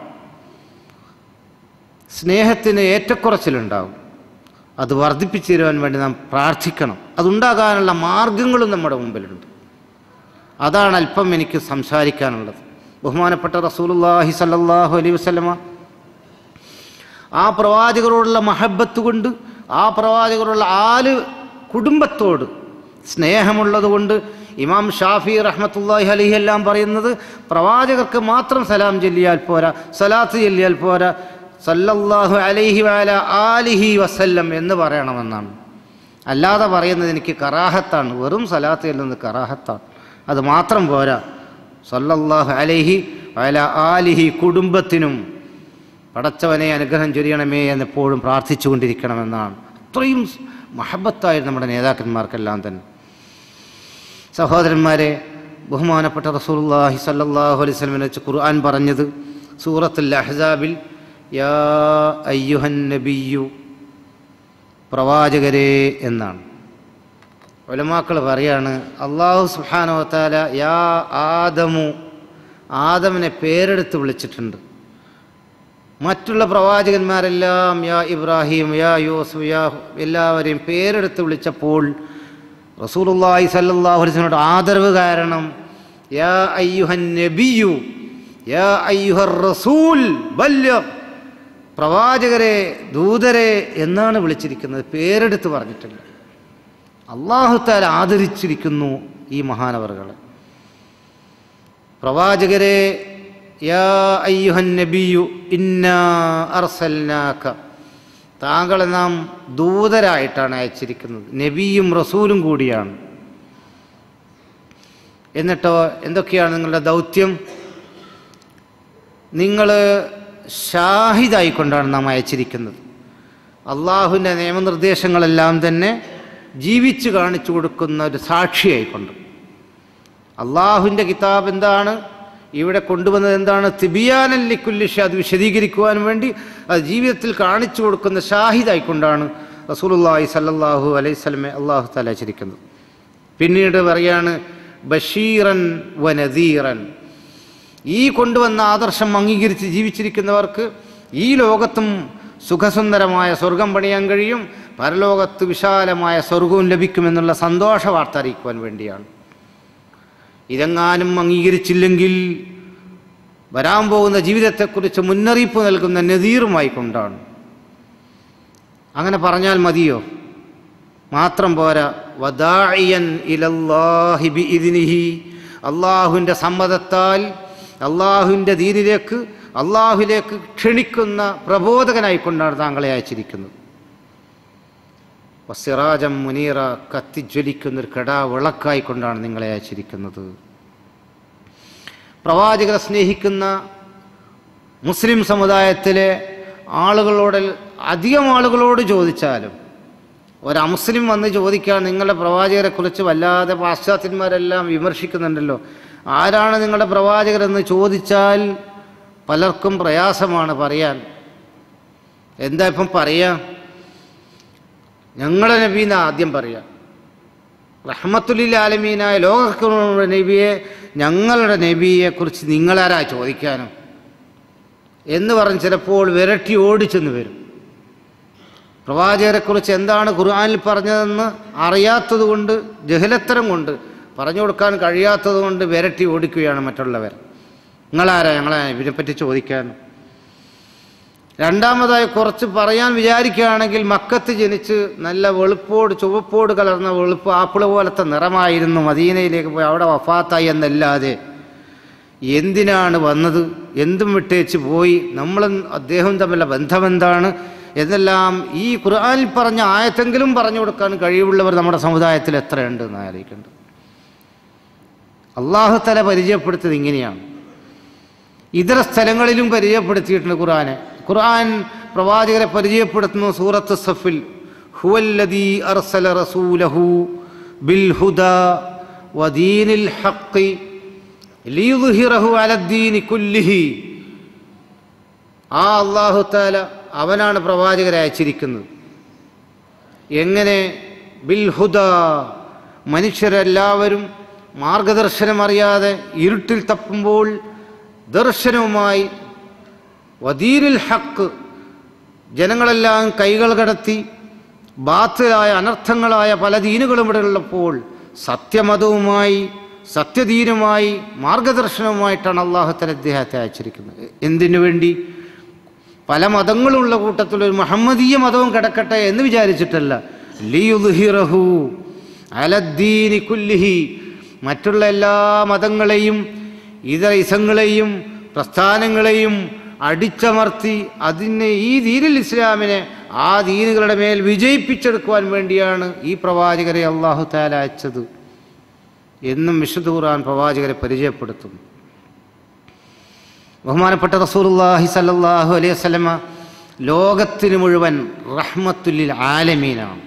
സ്നേഹത്തിന് ഏറ്റക്കുറച്ചിലുണ്ടാകും അത് വർദ്ധിപ്പിച്ചു തരുവാൻ വേണ്ടി നാം പ്രാർത്ഥിക്കണം അതുണ്ടാകാനുള്ള മാർഗങ്ങളും നമ്മുടെ മുമ്പിലുണ്ട് അതാണ് അല്പം എനിക്ക് സംസാരിക്കാനുള്ളത് ബഹുമാനപ്പെട്ട റസൂലുള്ളാഹി സല്ലല്ലാഹു അലൈഹി വസല്ലമ ആ പ്രവാചകരോടുള്ള മഹബത്ത് കൊണ്ട് ആ പ്രവാചകരോടുള്ള ആല് കുടുംബത്തോട് സ്നേഹമുള്ളത് കൊണ്ട് ഇമാം ഷാഫി റഹ്മത്തുല്ലാഹി അലഹി എല്ലാം പറയുന്നത് പ്രവാചകർക്ക് മാത്രം സലാം ചൊല്ലിയാൽ പോരാ സലാത്ത് ചൊല്ലിയാൽ പോരാ സല്ലല്ലാഹു അലൈഹി വാല ആലിഹി വസല്ലം എന്ന് പറയണമെന്നാണ് അല്ലാതെ പറയുന്നത് എനിക്ക് കറാഹത്താണ് വെറും സലാത്ത് ചെല്ലുന്നത് കറാഹത്താണ് അത് മാത്രം പോരാ സല്ലല്ലാഹു അലൈഹി വല ആലിഹി കുടുംബത്തിനും പടച്ചവനെ അനുഗ്രഹം ചൊരിയണമേ എന്ന് എപ്പോഴും പ്രാർത്ഥിച്ചുകൊണ്ടിരിക്കണമെന്നാണ് അത്രയും മഹബത്തായിരുന്നു നമ്മുടെ നേതാക്കന്മാർക്കെല്ലാം തന്നെ സഹോദരന്മാരെ ബഹുമാനപ്പെട്ട റസൂലുള്ളാഹി സല്ലല്ലാഹു അലൈഹി വസല്ലമയെ വെച്ച് ഖുർആൻ പറഞ്ഞത് സൂറത്തുൽ അഹ്സാബിൽ യാ അയ്യുഹൻ നബിയു പ്രവാചകരെ എന്നാണ് ഒലമാക്കൾ പറയാണ് അള്ളാഹു സുബ്ഹാനഹു വതആല യാ ആദമു ആദമിനെ പേരെടുത്ത് വിളിച്ചിട്ടുണ്ട് മറ്റുള്ള പ്രവാചകന്മാരെല്ലാം യാ ഇബ്രാഹിം യാ യൂസുഫ് യാ എല്ലാവരെയും പേരെടുത്ത് വിളിച്ചപ്പോൾ റസൂലുള്ളാഹി സല്ലല്ലാഹു അലൈഹി വസല്ലമയുടെ ആദരവ് കാരണം യാ അയ്യുഹൻ നബിയു യാ അയ്യുഹർ റസൂൽ ബല്യ പ്രവാചകരെ ദൂതരെ എന്നാണ് വിളിച്ചിരിക്കുന്നത് പേരെടുത്ത് പറഞ്ഞിട്ടില്ല അള്ളാഹുത്താൽ ആദരിച്ചിരിക്കുന്നു ഈ മഹാനവറുകളെ പ്രവാചകരെ യാ അയ്യുഹൻ നബിയു ഇന്നാ അർസൽനാക്ക താങ്കളെ നാം ദൂതരായിട്ടാണ് അയച്ചിരിക്കുന്നത് നബിയും റസൂലും കൂടിയാണ് എന്നിട്ടോ എന്തൊക്കെയാണ് നിങ്ങളുടെ ദൗത്യം നിങ്ങൾ ഷാഹിദായിക്കൊണ്ടാണ് നാം അയച്ചിരിക്കുന്നത് അള്ളാഹുവിൻ്റെ നിയമനിർദ്ദേശങ്ങളെല്ലാം തന്നെ ജീവിച്ച് കാണിച്ചു കൊടുക്കുന്ന ഒരു സാക്ഷിയായിക്കൊണ്ട് അള്ളാഹുവിൻ്റെ കിതാബ് എന്താണ് ഇവിടെ കൊണ്ടുവന്നത് എന്താണ് തിബിയാനല്ലിക്കുല്ലിഷ അത് വിശദീകരിക്കുവാൻ വേണ്ടി അത് ജീവിതത്തിൽ കാണിച്ചു കൊടുക്കുന്ന ഷാഹിദായിക്കൊണ്ടാണ് റസൂലുള്ളാഹി സല്ലല്ലാഹു അലൈഹി സ്വലമെ അള്ളാഹു തലച്ചിരിക്കുന്നത് പിന്നീട് പറയാണ് ബഷീറൻ വനദീറൻ ഈ കൊണ്ടുവന്ന ആദർശം അംഗീകരിച്ച് ജീവിച്ചിരിക്കുന്നവർക്ക് ഈ ലോകത്തും സുഖസുന്ദരമായ സ്വർഗം പണിയാൻ കഴിയും പരലോകത്ത് വിശാലമായ സ്വർഗവും ലഭിക്കുമെന്നുള്ള സന്തോഷ വാർത്ത അറിയിക്കുവാൻ വേണ്ടിയാണ് ഇതെങ്ങാനും അംഗീകരിച്ചില്ലെങ്കിൽ വരാൻ പോകുന്ന ജീവിതത്തെക്കുറിച്ച് മുന്നറിയിപ്പ് നൽകുന്ന നദീറുമായി കൊണ്ടാണ് അങ്ങനെ പറഞ്ഞാൽ മതിയോ മാത്രം പോരാ വദാഇയൻ ഇലല്ലാഹി ബിഇദ്നിഹി അള്ളാഹുവിൻ്റെ സമ്മതത്താൽ അള്ളാഹുവിൻ്റെ ദീനിലേക്ക് അള്ളാഹുലേക്ക് ക്ഷണിക്കുന്ന പ്രബോധകനായിക്കൊണ്ടാണ് താങ്കളെ അയച്ചിരിക്കുന്നത് വസിറാജം മുനീറ കത്തിജ്വലിക്കുന്ന ഒരു കെടാ വിളക്കായിക്കൊണ്ടാണ് നിങ്ങളെ അയച്ചിരിക്കുന്നത് പ്രവാചകരെ സ്നേഹിക്കുന്ന മുസ്ലിം സമുദായത്തിലെ ആളുകളോട് അധികം ആളുകളോട് ചോദിച്ചാലും ഒരു അമുസ്ലിം വന്ന് ചോദിക്കാൻ നിങ്ങളുടെ പ്രവാചകരെക്കുറിച്ച് വല്ലാതെ പാശ്ചാത്യന്മാരെല്ലാം വിമർശിക്കുന്നുണ്ടല്ലോ ആരാണ് നിങ്ങളുടെ പ്രവാചകരെന്ന് ചോദിച്ചാൽ പലർക്കും പ്രയാസമാണ് പറയാൻ എന്താ ഇപ്പം പറയാ ഞങ്ങളുടെ നബീന ആദ്യം പറയാം റഹ്മത്തുലിൽ ആലമീനായ ലോകങ്ങളുടെ നബിയെ ഞങ്ങളുടെ നബിയെക്കുറിച്ച് നിങ്ങളാരാ ചോദിക്കാനും എന്ന് പറഞ്ഞ് ചിലപ്പോൾ വിരട്ടി ഓടിച്ചെന്ന് വരും പ്രവാചകരെക്കുറിച്ച് എന്താണ് ഖുർആനിൽ പറഞ്ഞതെന്ന് അറിയാത്തത് കൊണ്ട് ജഹലത്തരം കൊണ്ട് പറഞ്ഞു കൊടുക്കാൻ കഴിയാത്തത് കൊണ്ട് വിരട്ടി ഓടിക്കുകയാണ് മറ്റുള്ളവർ നിങ്ങളാരാ ഞങ്ങളെ ഇതിനെപ്പറ്റി ചോദിക്കാൻ രണ്ടാമതായി കുറച്ച് പറയാൻ വിചാരിക്കുകയാണെങ്കിൽ മക്കത്ത് ജനിച്ച് നല്ല വെളുപ്പോട് ചുവപ്പോട് കലർന്ന വെളുപ്പ് ആപ്പിള് പോലത്തെ നിറമായിരുന്നു മദീനയിലേക്ക് പോയി അവിടെ വഫാത്തായി എന്നല്ലാതെ എന്തിനാണ് വന്നത് എന്തും വിട്ടേച്ച് പോയി നമ്മളും അദ്ദേഹവും തമ്മിലുള്ള ബന്ധമെന്താണ് എന്നെല്ലാം ഈ ഖുർആനിൽ പറഞ്ഞ ആയത്തെങ്കിലും പറഞ്ഞു കൊടുക്കാൻ കഴിവുള്ളവർ നമ്മുടെ സമുദായത്തിൽ എത്രയുണ്ട് എന്ന് ആലോചിക്കേണ്ടത് അള്ളാഹു തല പരിചയപ്പെടുത്തത് ഇങ്ങനെയാണ് ഇതര സ്ഥലങ്ങളിലും പരിചയപ്പെടുത്തിയിട്ടുണ്ട് ഖുർആനെ ഖുർആൻ പ്രവാചകരെ പരിചയപ്പെടുത്തുന്നു സൂറത്ത് സഫിൽ ഹുവല്ലദീ അർസല റസൂലഹു ബിൽ ഹുദ വദീനിൽ ഹഖ് ലിയുദ്ഹിറഹു അലദ്ദീനി കുല്ലിഹി ആ അള്ളാഹു താല അവനാണ് പ്രവാചകരെ അയച്ചിരിക്കുന്നത് എങ്ങനെ ബിൽ ഹുദ മനുഷ്യരെല്ലാവരും മാർഗദർശനം അറിയാതെ ഇരുട്ടിൽ തപ്പുമ്പോൾ ദർശനവുമായി വദീരിൽ ഹക്ക് ജനങ്ങളെല്ലാം കൈകൾ കടത്തി ബാത്തിലായ അനർത്ഥങ്ങളായ പല ദീനുകളും ഇവിടെ ഉള്ളപ്പോൾ സത്യമതവുമായി സത്യദീനുമായി മാർഗദർശനവുമായിട്ടാണ് അള്ളാഹുത്തല അദ്ദേഹത്തെ അയച്ചിരിക്കുന്നത് എന്തിനു വേണ്ടി പല മതങ്ങളുള്ള കൂട്ടത്തിൽ ഒരു മുഹമ്മദീയ മതവും കിടക്കട്ടെ എന്ന് വിചാരിച്ചിട്ടല്ല ലിയുദ്ഹിറഹു അലദ്ദീനി കുല്ലിഹി മറ്റുള്ള എല്ലാ മതങ്ങളെയും ഇതര ഇസങ്ങളെയും പ്രസ്ഥാനങ്ങളെയും അടിച്ചമർത്തി അതിനെ ഈ ദീനിൽ ഇസ്ലാമിനെ ആ ദീനുകളുടെ മേൽ വിജയിപ്പിച്ചെടുക്കുവാൻ വേണ്ടിയാണ് ഈ പ്രവാചകരെ അള്ളാഹു താല അയച്ചത് എന്നും വിശുദ്ധ ഖുർആൻ പ്രവാചകരെ പരിചയപ്പെടുത്തുന്നു ബഹുമാനപ്പെട്ട റസൂലുള്ളാഹി സല്ലല്ലാഹു അലൈഹി വസല്ലമ ലോകത്തിന് മുഴുവൻ റഹ്മത്തുല്ലിൽ ആലമീനാണ്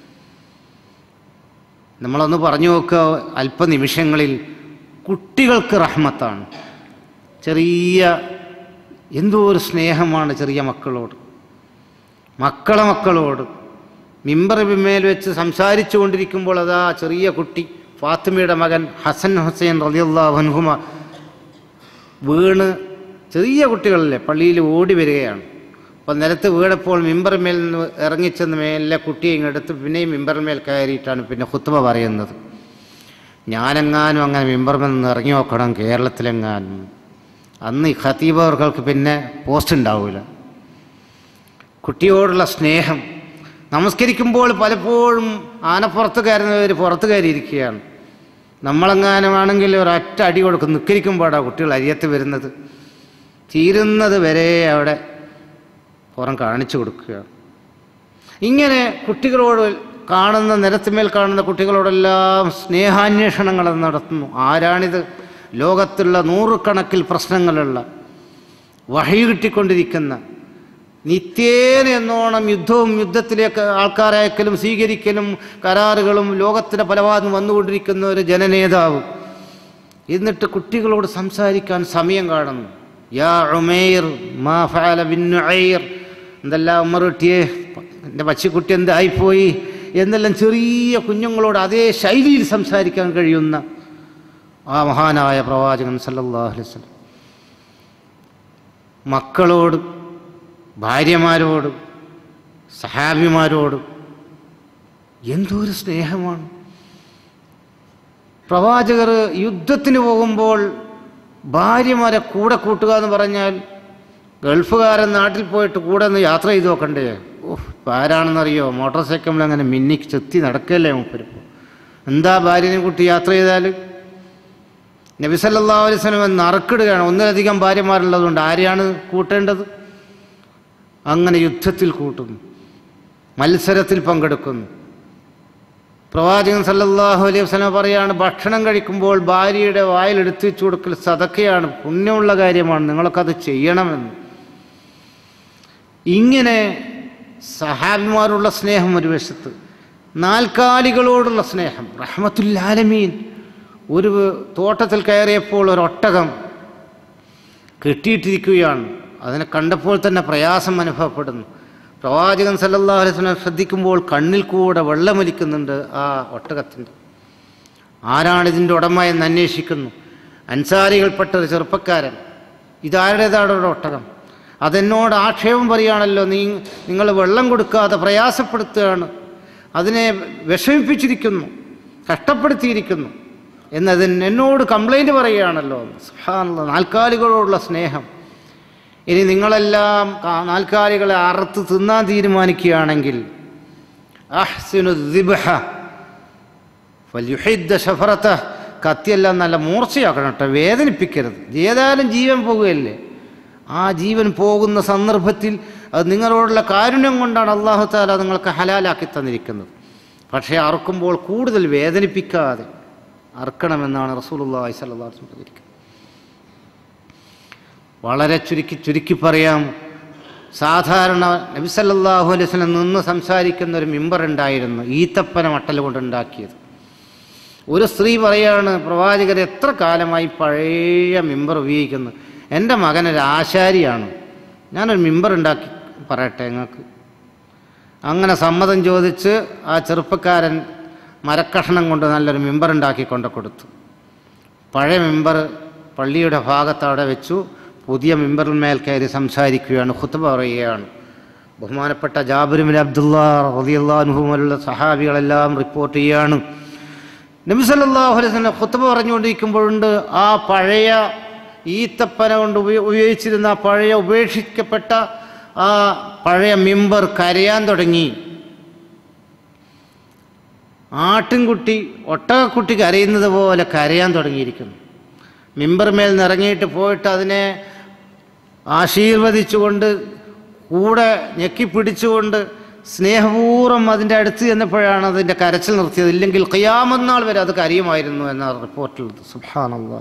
നമ്മളൊന്ന് പറഞ്ഞു നോക്കുക അല്പനിമിഷങ്ങളിൽ കുട്ടികൾക്ക് റഹ്മത്താണ് ചെറിയ എന്തോ ഒരു സ്നേഹമാണ് ചെറിയ മക്കളോട് മക്കളെ മക്കളോട് മിമ്പർ മേൽ വെച്ച് സംസാരിച്ചു കൊണ്ടിരിക്കുമ്പോൾ അതാ ചെറിയ കുട്ടി ഫാത്തിമയുടെ മകൻ ഹസൻ ഹുസൈൻ റലിയുല്ലാഹുൻഹുമ വീണ് ചെറിയ കുട്ടികളല്ലേ പള്ളിയിൽ ഓടി വരികയാണ് അപ്പോൾ നിലത്ത് വീണപ്പോൾ മിമ്പർമേൽ നിന്ന് ഇറങ്ങിച്ചെന്ന് മേലെ കുട്ടിയെ ഇങ്ങെടുത്ത് പിന്നെയും മിമ്പർമേൽ കയറിയിട്ടാണ് പിന്നെ ഹുത്തുബ പറയുന്നത് ഞാനെങ്ങാനും അങ്ങനെ മിമ്പർമേൽ നിന്ന് ഇറങ്ങി നോക്കണം കേരളത്തിലെങ്ങാനും അന്ന് ഈ ഖത്തീബ് അവർക്കൾക്ക് പിന്നെ പോസ്റ്റ് ഉണ്ടാവില്ല കുട്ടിയോടുള്ള സ്നേഹം നമസ്കരിക്കുമ്പോൾ പലപ്പോഴും ആനപ്പുറത്ത് കയറുന്നവർ പുറത്ത് കയറിയിരിക്കുകയാണ് നമ്മളെങ്ങാനുമാണെങ്കിൽ ഒരൊറ്റ അടി കൊടുക്കും നിൽക്കരിക്കുമ്പോഴാണ് കുട്ടികൾ അരിയത്ത് വരുന്നത് തീരുന്നത് വരെ അവിടെ പുറം കാണിച്ചു കൊടുക്കുകയാണ് ഇങ്ങനെ കുട്ടികളോട് കാണുന്ന നിരത്തുമേൽ കാണുന്ന കുട്ടികളോടെല്ലാം സ്നേഹാന്വേഷണങ്ങൾ നടത്തുന്നു ആരാണിത് ലോകത്തുള്ള നൂറുകണക്കിൽ പ്രശ്നങ്ങളുള്ള വഴി കിട്ടിക്കൊണ്ടിരിക്കുന്ന നിത്യേന എന്നോണം യുദ്ധവും യുദ്ധത്തിലേക്ക് ആൾക്കാരയക്കലും സ്വീകരിക്കലും കരാറുകളും ലോകത്തിൻ്റെ പലവാദം വന്നുകൊണ്ടിരിക്കുന്ന ഒരു ജനനേതാവ് എന്നിട്ട് കുട്ടികളോട് സംസാരിക്കാൻ സമയം കാണുന്നു യാ ഉമൈർ മാ ഫഅല ബിൻ നുഐർ എന്തെല്ലാം ഉമ്മർ കുട്ടിയെ എൻ്റെ പച്ചിക്കുട്ടി എന്തായിപ്പോയി എന്നെല്ലാം ചെറിയ കുഞ്ഞുങ്ങളോട് അതേ ശൈലിയിൽ സംസാരിക്കാൻ കഴിയുന്ന ആ മഹാനായ പ്രവാചകൻ സല്ലല്ലാഹു അലൈഹി വസല്ലം മക്കളോട് ഭാര്യമാരോട് സഹാബിമാരോട് എന്തൊരു സ്നേഹമാണ് പ്രവാചകർ യുദ്ധത്തിന് പോകുമ്പോൾ ഭാര്യമാരെ കൂടെ കൂട്ടുക എന്ന് പറഞ്ഞാൽ ഗൾഫുകാരൻ നാട്ടിൽ പോയിട്ട് കൂടെ ഒന്ന് യാത്ര ചെയ്ത് നോക്കണ്ടേ ഓഹ് ഇപ്പം ആരാണെന്നറിയോ മോട്ടോർ സൈക്കിളിൽ അങ്ങനെ മിന്നി ചെത്തി നടക്കല്ലേ മൂപ്പരിപ്പോൾ എന്താ ഭാര്യനെ കുട്ടി യാത്ര ചെയ്താൽ നബിസല്ലാ അലൈഹി സ്വലം നറുക്കിടുകയാണ് ഒന്നിലധികം ഭാര്യമാരുള്ളതുകൊണ്ട് ആരെയാണ് കൂട്ടേണ്ടത് അങ്ങനെ യുദ്ധത്തിൽ കൂട്ടുന്നു മത്സരത്തിൽ പങ്കെടുക്കുന്നു പ്രവാചകൻ സല്ലല്ലാഹു അലൈഹി വസല്ലം പറയാണ് ഭക്ഷണം കഴിക്കുമ്പോൾ ഭാര്യയുടെ വായിൽ എടുത്തു വെച്ചു കൊടുക്കൽ സതക്കയാണ് പുണ്യമുള്ള കാര്യമാണ് നിങ്ങളൊക്കെ അത് ചെയ്യണമെന്ന് ഇങ്ങനെ സഹാബിമാരുള്ള സ്നേഹം ഒരു വശത്ത് നാൽക്കാലികളോടുള്ള സ്നേഹം റഹ്മത്തുല്ലാലമീൻ ഒരു തോട്ടത്തിൽ കയറിയപ്പോൾ ഒരു ഒട്ടകം കെട്ടിയിട്ടിരിക്കുകയാണ് അതിനെ കണ്ടപ്പോൾ തന്നെ പ്രയാസം അനുഭവപ്പെടുന്നു പ്രവാചകൻ സല്ലല്ലാഹു അലൈഹി വസല്ലം ശ്രദ്ധിക്കുമ്പോൾ കണ്ണിൽ കൂടെ വെള്ളമൊലിക്കുന്നുണ്ട് ആ ഒട്ടകത്തിൻ്റെ ആരാണ് ഇതിൻ്റെ ഉടമ എന്ന് അന്വേഷിക്കുന്നു അൻസാരികൾപ്പെട്ട ഒരു ചെറുപ്പക്കാരൻ ഇതാരുടേതാണ് ഒരു ഒട്ടകം അതെന്നോട് ആക്ഷേപം പറയുകയാണല്ലോ നീ നിങ്ങൾ വെള്ളം കൊടുക്കാതെ പ്രയാസപ്പെടുത്തുകയാണ് അതിനെ വിഷമിപ്പിച്ചിരിക്കുന്നു കഷ്ടപ്പെടുത്തിയിരിക്കുന്നു എന്നതിന് എന്നോട് കംപ്ലൈൻറ്റ് പറയുകയാണല്ലോ സുബ്ഹാനല്ലാഹ് നാൽക്കാലികളോടുള്ള സ്നേഹം ഇനി നിങ്ങളെല്ലാം കാ- നാൽക്കാലികളെ അറുത്ത് തിന്നാൻ തീരുമാനിക്കുകയാണെങ്കിൽ അഹ്സിനു ദിബ്ഹ ഫൽയുഹിദ്ദ ഷഫറത്ത കത്തിയെല്ലാം നല്ല മൂർച്ചയാക്കണം കേട്ടോ വേദനിപ്പിക്കരുത് ഏതായാലും ജീവൻ പോകുകയല്ലേ ആ ജീവൻ പോകുന്ന സന്ദർഭത്തിൽ അത് നിങ്ങളോടുള്ള കാരുണ്യം കൊണ്ടാണ് അള്ളാഹു താല നിങ്ങൾക്ക് ഹലാലാക്കി തന്നിരിക്കുന്നത് പക്ഷേ അറുക്കുമ്പോൾ കൂടുതൽ വേദനിപ്പിക്കാതെ അറുക്കണമെന്നാണ് റസൂലുള്ളാഹി സ്വല്ലല്ലാഹു അലൈഹി വസല്ലം പറഞ്ഞിരിക്കുന്നത് വളരെ ചുരുക്കി ചുരുക്കി പറയാം സാധാരണ നബി സല്ലല്ലാഹു അലൈഹി വസല്ലം നിന്ന് സംസാരിക്കുന്ന ഒരു മിമ്പർ ഉണ്ടായിരുന്നു ഈത്തപ്പന മട്ടൽ കൊണ്ടുണ്ടാക്കിയത് ഒരു സ്ത്രീ പറയാണ് പ്രവാചകർ എത്ര കാലമായി പഴയ മിമ്പർ ഉപയോഗിക്കുന്നു എൻ്റെ മകനൊരു ആശാരിയാണ് ഞാനൊരു മിമ്പർ ഉണ്ടാക്കി പറയട്ടെ നിങ്ങൾക്ക് അങ്ങനെ സമ്മതം ചോദിച്ച് ആ ചെറുപ്പക്കാരൻ മരക്കഷണം കൊണ്ട് നല്ലൊരു മിമ്പർ ഉണ്ടാക്കി കൊണ്ട് കൊടുത്തു പഴയ മിമ്പർ പള്ളിയുടെ ഭാഗത്ത് അവിടെ വെച്ചു പുതിയ മിമ്പറിന്മേൽ കയറി സംസാരിക്കുകയാണ് ഖുത്ബ പറയുകയാണ് ബഹുമാനപ്പെട്ട ജാബിറുമിൻ അബ്ദുള്ള റതിയുള്ള സഹാബികളെല്ലാം റിപ്പോർട്ട് ചെയ്യുകയാണ് നബി സല്ലല്ലാഹു അലൈഹി വസല്ലം ഖുത്ബ പറഞ്ഞുകൊണ്ടിരിക്കുമ്പോഴുണ്ട് ആ പഴയ ഈത്തപ്പന കൊണ്ട് ഉപയോ- ഉപയോഗിച്ചിരുന്ന ആ പഴയ ഉപേക്ഷിക്കപ്പെട്ട ആ പഴയ മിമ്പർ കരയാൻ തുടങ്ങി ആട്ടിൻകുട്ടി ഒട്ടകക്കുട്ടി കരയുന്നത് പോലെ കരയാൻ തുടങ്ങിയിരിക്കുന്നു മിമ്പർ മേൽ നിറങ്ങിയിട്ട് പോയിട്ട് അതിനെ ആശീർവദിച്ചുകൊണ്ട് കൂടെ ഞെക്കിപ്പിടിച്ചുകൊണ്ട് സ്നേഹപൂർവ്വം അതിൻ്റെ അടുത്ത് ചെന്നപ്പോഴാണ് അതിൻ്റെ കരച്ചിൽ നിർത്തിയത് ഇല്ലെങ്കിൽ ഖിയാമന്നാൾ വരെ അത് കരയുമായിരുന്നു എന്ന റിപ്പോർട്ടിൽ സുബ്ഹാനല്ലാ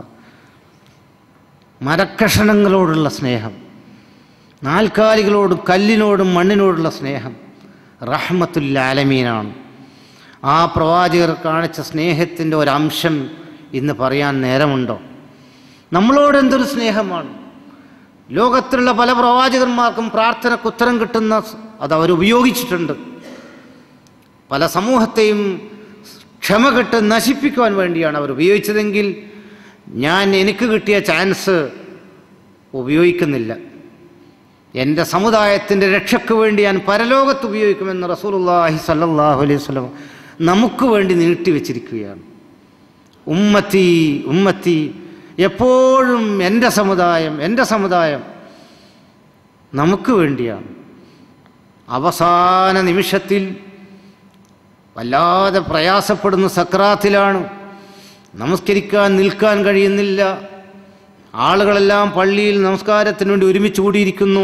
മരക്കഷണങ്ങളോടുള്ള സ്നേഹം നാൽക്കാലികളോടും കല്ലിനോടും മണ്ണിനോടുള്ള സ്നേഹം റഹ്മത്തുല്ലാലമീനാണ് ആ പ്രവാചകർ കാണിച്ച സ്നേഹത്തിൻ്റെ ഒരംശം ഇന്ന് പറയാൻ നേരമുണ്ടോ നമ്മളോട് എന്തൊരു സ്നേഹമാണ് ലോകത്തിലുള്ള പല പ്രവാചകന്മാർക്കും പ്രാർത്ഥനയ്ക്ക് ഉത്തരം കിട്ടുന്ന സ്- അത് അവർ ഉപയോഗിച്ചിട്ടുണ്ട് പല സമൂഹത്തെയും ക്ഷമ കെട്ട് നശിപ്പിക്കുവാൻ വേണ്ടിയാണ് അവർ ഉപയോഗിച്ചതെങ്കിൽ ഞാൻ എനിക്ക് കിട്ടിയ ചാൻസ് ഉപയോഗിക്കുന്നില്ല എൻ്റെ സമുദായത്തിൻ്റെ രക്ഷയ്ക്ക് വേണ്ടി ഞാൻ പരലോകത്ത് ഉപയോഗിക്കുമെന്ന് റസൂലുള്ളാഹി സല്ലല്ലാഹു അലൈഹി വസല്ലം നമുക്ക് വേണ്ടി നീട്ടിവെച്ചിരിക്കുകയാണ് ഉമ്മത്തി ഉമ്മത്തി എപ്പോഴും എൻ്റെ സമുദായം എൻ്റെ സമുദായം നമുക്ക് വേണ്ടിയാണ് അവസാന നിമിഷത്തിൽ വല്ലാതെ പ്രയാസപ്പെടുന്ന സക്രാത്തിലാണ് നമസ്കരിക്കാൻ നിൽക്കാൻ കഴിയുന്നില്ല ആളുകളെല്ലാം പള്ളിയിൽ നമസ്കാരത്തിന് വേണ്ടി ഒരുമിച്ച് കൂടിയിരിക്കുന്നു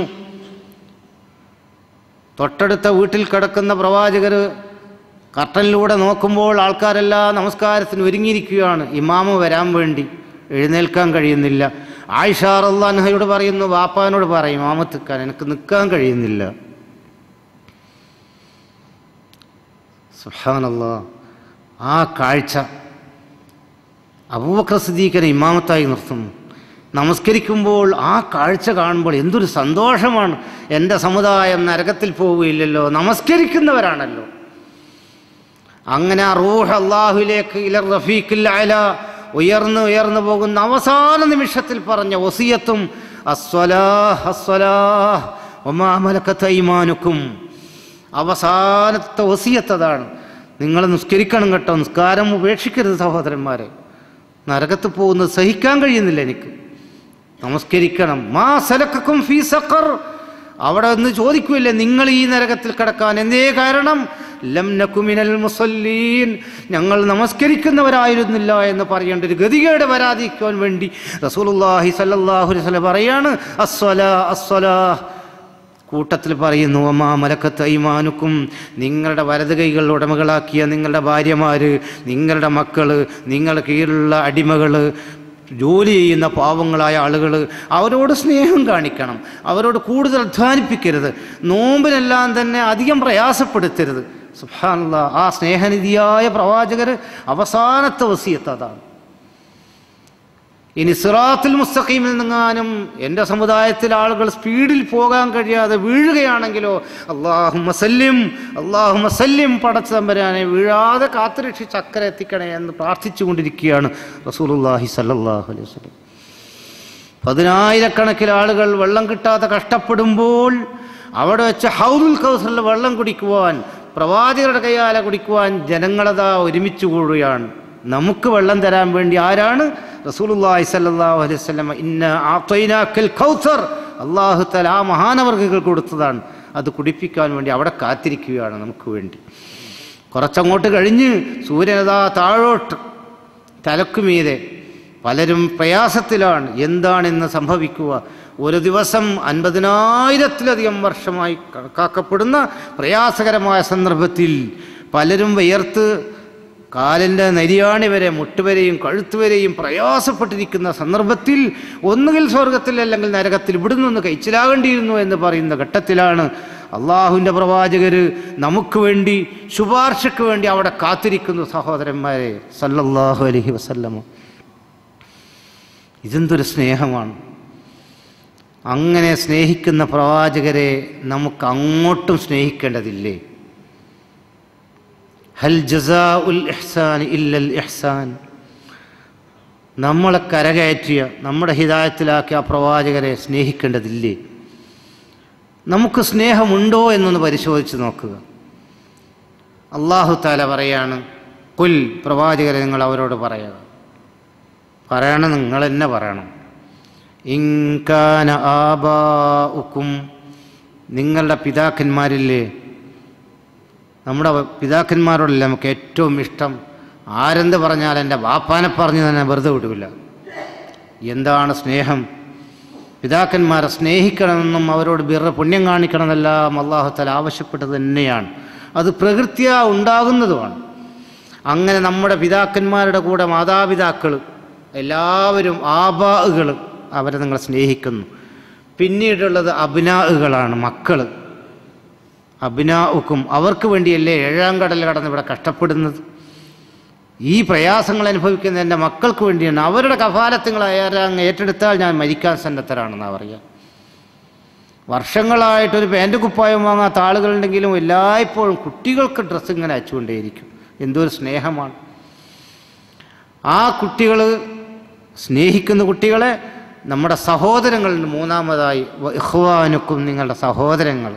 തൊട്ടടുത്ത വീട്ടിൽ കിടക്കുന്ന പ്രവാചകർ കർട്ടനിലൂടെ നോക്കുമ്പോൾ ആൾക്കാരെല്ലാം നമസ്കാരത്തിന് ഒരുങ്ങിയിരിക്കുകയാണ് ഇമാമ് വരാൻ വേണ്ടി എഴുന്നേൽക്കാൻ കഴിയുന്നില്ല ആയിഷാർ അള്ളാൻഹയോട് പറയുന്നു വാപ്പാനോട് പറയും ഇമാമത്തിക്കാൻ എനിക്ക് നിൽക്കാൻ കഴിയുന്നില്ല സുഹാനല്ലാ ആ കാഴ്ച അബൂബക്കർ സിദ്ദീഖിനെ ഇമാമത്തായി നിർത്തുന്നു നമസ്കരിക്കുമ്പോൾ ആ കാഴ്ച കാണുമ്പോൾ എന്തൊരു സന്തോഷമാണ് എൻ്റെ സമുദായം നരകത്തിൽ പോവുകയില്ലല്ലോ നമസ്കരിക്കുന്നവരാണല്ലോ അങ്ങനെ ആ റൂഹ് അള്ളാഹുലേക്ക് ഇലർ റഫീഖിൽ അല ഉയർന്ന് ഉയർന്നു പോകുന്ന അവസാന നിമിഷത്തിൽ പറഞ്ഞ വസിയത്തും അസ്വലാഹ് അസ്വലാഹ് ഒമാമലക്കത്തൈമാനുക്കും അവസാനത്തെ വസിയത്ത് അതാണ് നിങ്ങൾ നിസ്കരിക്കണം കേട്ടോ നിസ്കാരം ഉപേക്ഷിക്കരുത് സഹോദരന്മാരെ നരകത്ത് പോകുന്നത് സഹിക്കാൻ കഴിയുന്നില്ല എനിക്ക് നമസ്കരിക്കണം മാ സലക്കും ഫീ സഖർ അവിടെ നിന്ന് ചോദിക്കൂല്ലേ നിങ്ങൾ ഈ നരകത്തിൽ കിടക്കാൻ എന്തേ കാരണം ലം നക്കുമിനൽ മുസല്ലീൻ ഞങ്ങൾ നമസ്കരിക്കുന്നവരായിരുന്നില്ല എന്ന് പറയേണ്ട ഒരു ഗതികേട് വരാതിരിക്കുവാൻ വേണ്ടി റസൂലുള്ളാഹി സല്ലല്ലാഹു അലൈഹി വസല്ലം പറയാണ് അസ്വലാ അസ്വലാ കൂട്ടത്തിൽ പറയുന്നു അമ്മാ മലക്കത്ത് ഐമാനുക്കും നിങ്ങളുടെ വലത് കൈകൾ ഉടമകളാക്കിയ നിങ്ങളുടെ ഭാര്യമാര് നിങ്ങളുടെ മക്കള് നിങ്ങളുടെ കീഴിലുള്ള അടിമകൾ ജോലി ചെയ്യുന്ന പാവങ്ങളായ ആളുകൾ അവരോട് സ്നേഹം കാണിക്കണം അവരോട് കൂടുതൽ അധ്വാനിപ്പിക്കരുത് നോമ്പിനെല്ലാം തന്നെ അധികം പ്രയാസപ്പെടുത്തരുത് സുഹാനുള്ള ആ സ്നേഹനിധിയായ പ്രവാചകർ അവസാനത്തെ വസിയത്ത് അതാണ് ഇനി സിറാത്തുൽ മുസ്തഖീമിൽ നിന്നെങ്ങാനും എൻ്റെ സമുദായത്തിലെ ആളുകൾ സ്പീഡിൽ പോകാൻ കഴിയാതെ വീഴുകയാണെങ്കിലോ അള്ളാഹു മസല്യം അള്ളാഹു മസല്യം പടച്ച തമ്പരാനെ വീഴാതെ കാത്തുരക്ഷിച്ച് അക്കരെ എത്തിക്കണേ എന്ന് പ്രാർത്ഥിച്ചുകൊണ്ടിരിക്കുകയാണ് റസൂലുള്ളാഹി സല്ലല്ലാഹു അലൈഹി വസല്ലം പതിനായിരക്കണക്കിന് ആളുകൾ വെള്ളം കിട്ടാതെ കഷ്ടപ്പെടുമ്പോൾ അവിടെ വെച്ച് ഹൗദുൽ കൗസറിൽ വെള്ളം കുടിക്കുവാൻ പ്രവാചകരുടെ കയ്യാലെ കുടിക്കുവാൻ ജനങ്ങളതാ ഒരുമിച്ച് കൂടുകയാണ് നമുക്ക് വെള്ളം തരാൻ വേണ്ടി ആരാണ് റസൂലുള്ളാഹി സ്വല്ലല്ലാഹു അലൈഹി വസല്ലം ഇന്ന ആത്തൈനാക്കൽ കൗസർ അള്ളാഹു തല ആ മഹാനവർഗങ്ങൾ കൊടുത്തതാണ് അത് കുടിപ്പിക്കാൻ വേണ്ടി അവിടെ കാത്തിരിക്കുകയാണ് നമുക്ക് വേണ്ടി കുറച്ചങ്ങോട്ട് കഴിഞ്ഞ് സൂര്യനതാ താഴോട്ട് തലക്കുമീതെ പലരും പ്രയാസത്തിലാണ് എന്താണിന്ന് സംഭവിക്കുക ഒരു ദിവസം അൻപതിനായിരത്തിലധികം വർഷമായി കണക്കാക്കപ്പെടുന്ന പ്രയാസകരമായ സന്ദർഭത്തിൽ പലരും വിയർത്ത് കാലിൻ്റെ നരിയാണി വരെ മുട്ടുവരെയും കഴുത്തുവരെയും പ്രയാസപ്പെട്ടിരിക്കുന്ന സന്ദർഭത്തിൽ ഒന്നുകിൽ സ്വർഗത്തിൽ അല്ലെങ്കിൽ നരകത്തിൽ ഇവിടെ നിന്ന് കഴിച്ചിലാകേണ്ടിയിരുന്നു എന്ന് പറയുന്ന ഘട്ടത്തിലാണ് അള്ളാഹുവിൻ്റെ പ്രവാചകർ നമുക്ക് വേണ്ടി ശുപാർശയ്ക്ക് വേണ്ടി അവിടെ കാത്തിരിക്കുന്നു സഹോദരന്മാരെ സല്ലല്ലാഹു അലൈഹി വസല്ലമ ഇതെന്തൊരു സ്നേഹമാണ് അങ്ങനെ സ്നേഹിക്കുന്ന പ്രവാചകരെ നമുക്ക് അങ്ങോട്ടും സ്നേഹിക്കേണ്ടതില്ലേ ഹൽ ജസാ ഉൽ ഇഹ്സാൻ ഇല്ലൽ ഇഹ്സാൻ നമ്മളെ കരകയറ്റിയ നമ്മുടെ ഹിതായത്തിലാക്കിയ ആ പ്രവാചകരെ സ്നേഹിക്കേണ്ടതില്ലേ നമുക്ക് സ്നേഹമുണ്ടോ എന്നൊന്ന് പരിശോധിച്ച് നോക്കുക അള്ളാഹു താല പറയാണ് കുൽ പ്രവാചകരെ നിങ്ങൾ അവരോട് പറയുക പറയണം നിങ്ങൾ തന്നെ പറയണം ഇൻകാന ആബാഉക്കും നിങ്ങളുടെ പിതാക്കന്മാരില്ലേ നമ്മുടെ പിതാക്കന്മാരോടല്ലേ നമുക്ക് ഏറ്റവും ഇഷ്ടം ആരെന്ത് പറഞ്ഞാൽ എൻ്റെ വാപ്പാനെ പറഞ്ഞ് തന്നെ വെറുതെ വിടില്ല എന്താണ് സ്നേഹം പിതാക്കന്മാരെ സ്നേഹിക്കണമെന്നും അവരോട് ബിറ പുണ്യം കാണിക്കണമെന്നെല്ലാം അള്ളാഹുത്തല ആവശ്യപ്പെട്ടത് തന്നെയാണ് അത് പ്രകൃത്യാ ഉണ്ടാകുന്നതുമാണ് അങ്ങനെ നമ്മുടെ പിതാക്കന്മാരുടെ കൂടെ മാതാപിതാക്കൾ എല്ലാവരും ആബാഹുകൾ അവരെ നിങ്ങൾ സ്നേഹിക്കുന്നു പിന്നീടുള്ളത് അഭിനാഹുകളാണ് മക്കൾ അഭിനാവുക്കും അവർക്ക് വേണ്ടിയല്ലേ ഏഴാം കടൽ കടന്ന് ഇവിടെ കഷ്ടപ്പെടുന്നത് ഈ പ്രയാസങ്ങൾ അനുഭവിക്കുന്ന എൻ്റെ മക്കൾക്ക് വേണ്ടിയാണ് അവരുടെ കഫാലത്തുങ്ങൾ അയാൾ ഏറ്റെടുത്താൽ ഞാൻ മരിക്കാൻ സന്നദ്ധരാണെന്നാണ് പറയുക വർഷങ്ങളായിട്ടൊരു പാൻറ് കുപ്പായം വാങ്ങാത്ത ആളുകളുണ്ടെങ്കിലും എല്ലായ്പ്പോഴും കുട്ടികൾക്ക് ഡ്രസ്സ് ഇങ്ങനെ അയച്ചുകൊണ്ടേയിരിക്കും എന്തൊരു സ്നേഹമാണ് ആ കുട്ടികൾ സ്നേഹിക്കുന്ന കുട്ടികളെ നമ്മുടെ സഹോദരങ്ങളുണ്ട് മൂന്നാമതായി ഇഹ്വാനുക്കും നിങ്ങളുടെ സഹോദരങ്ങൾ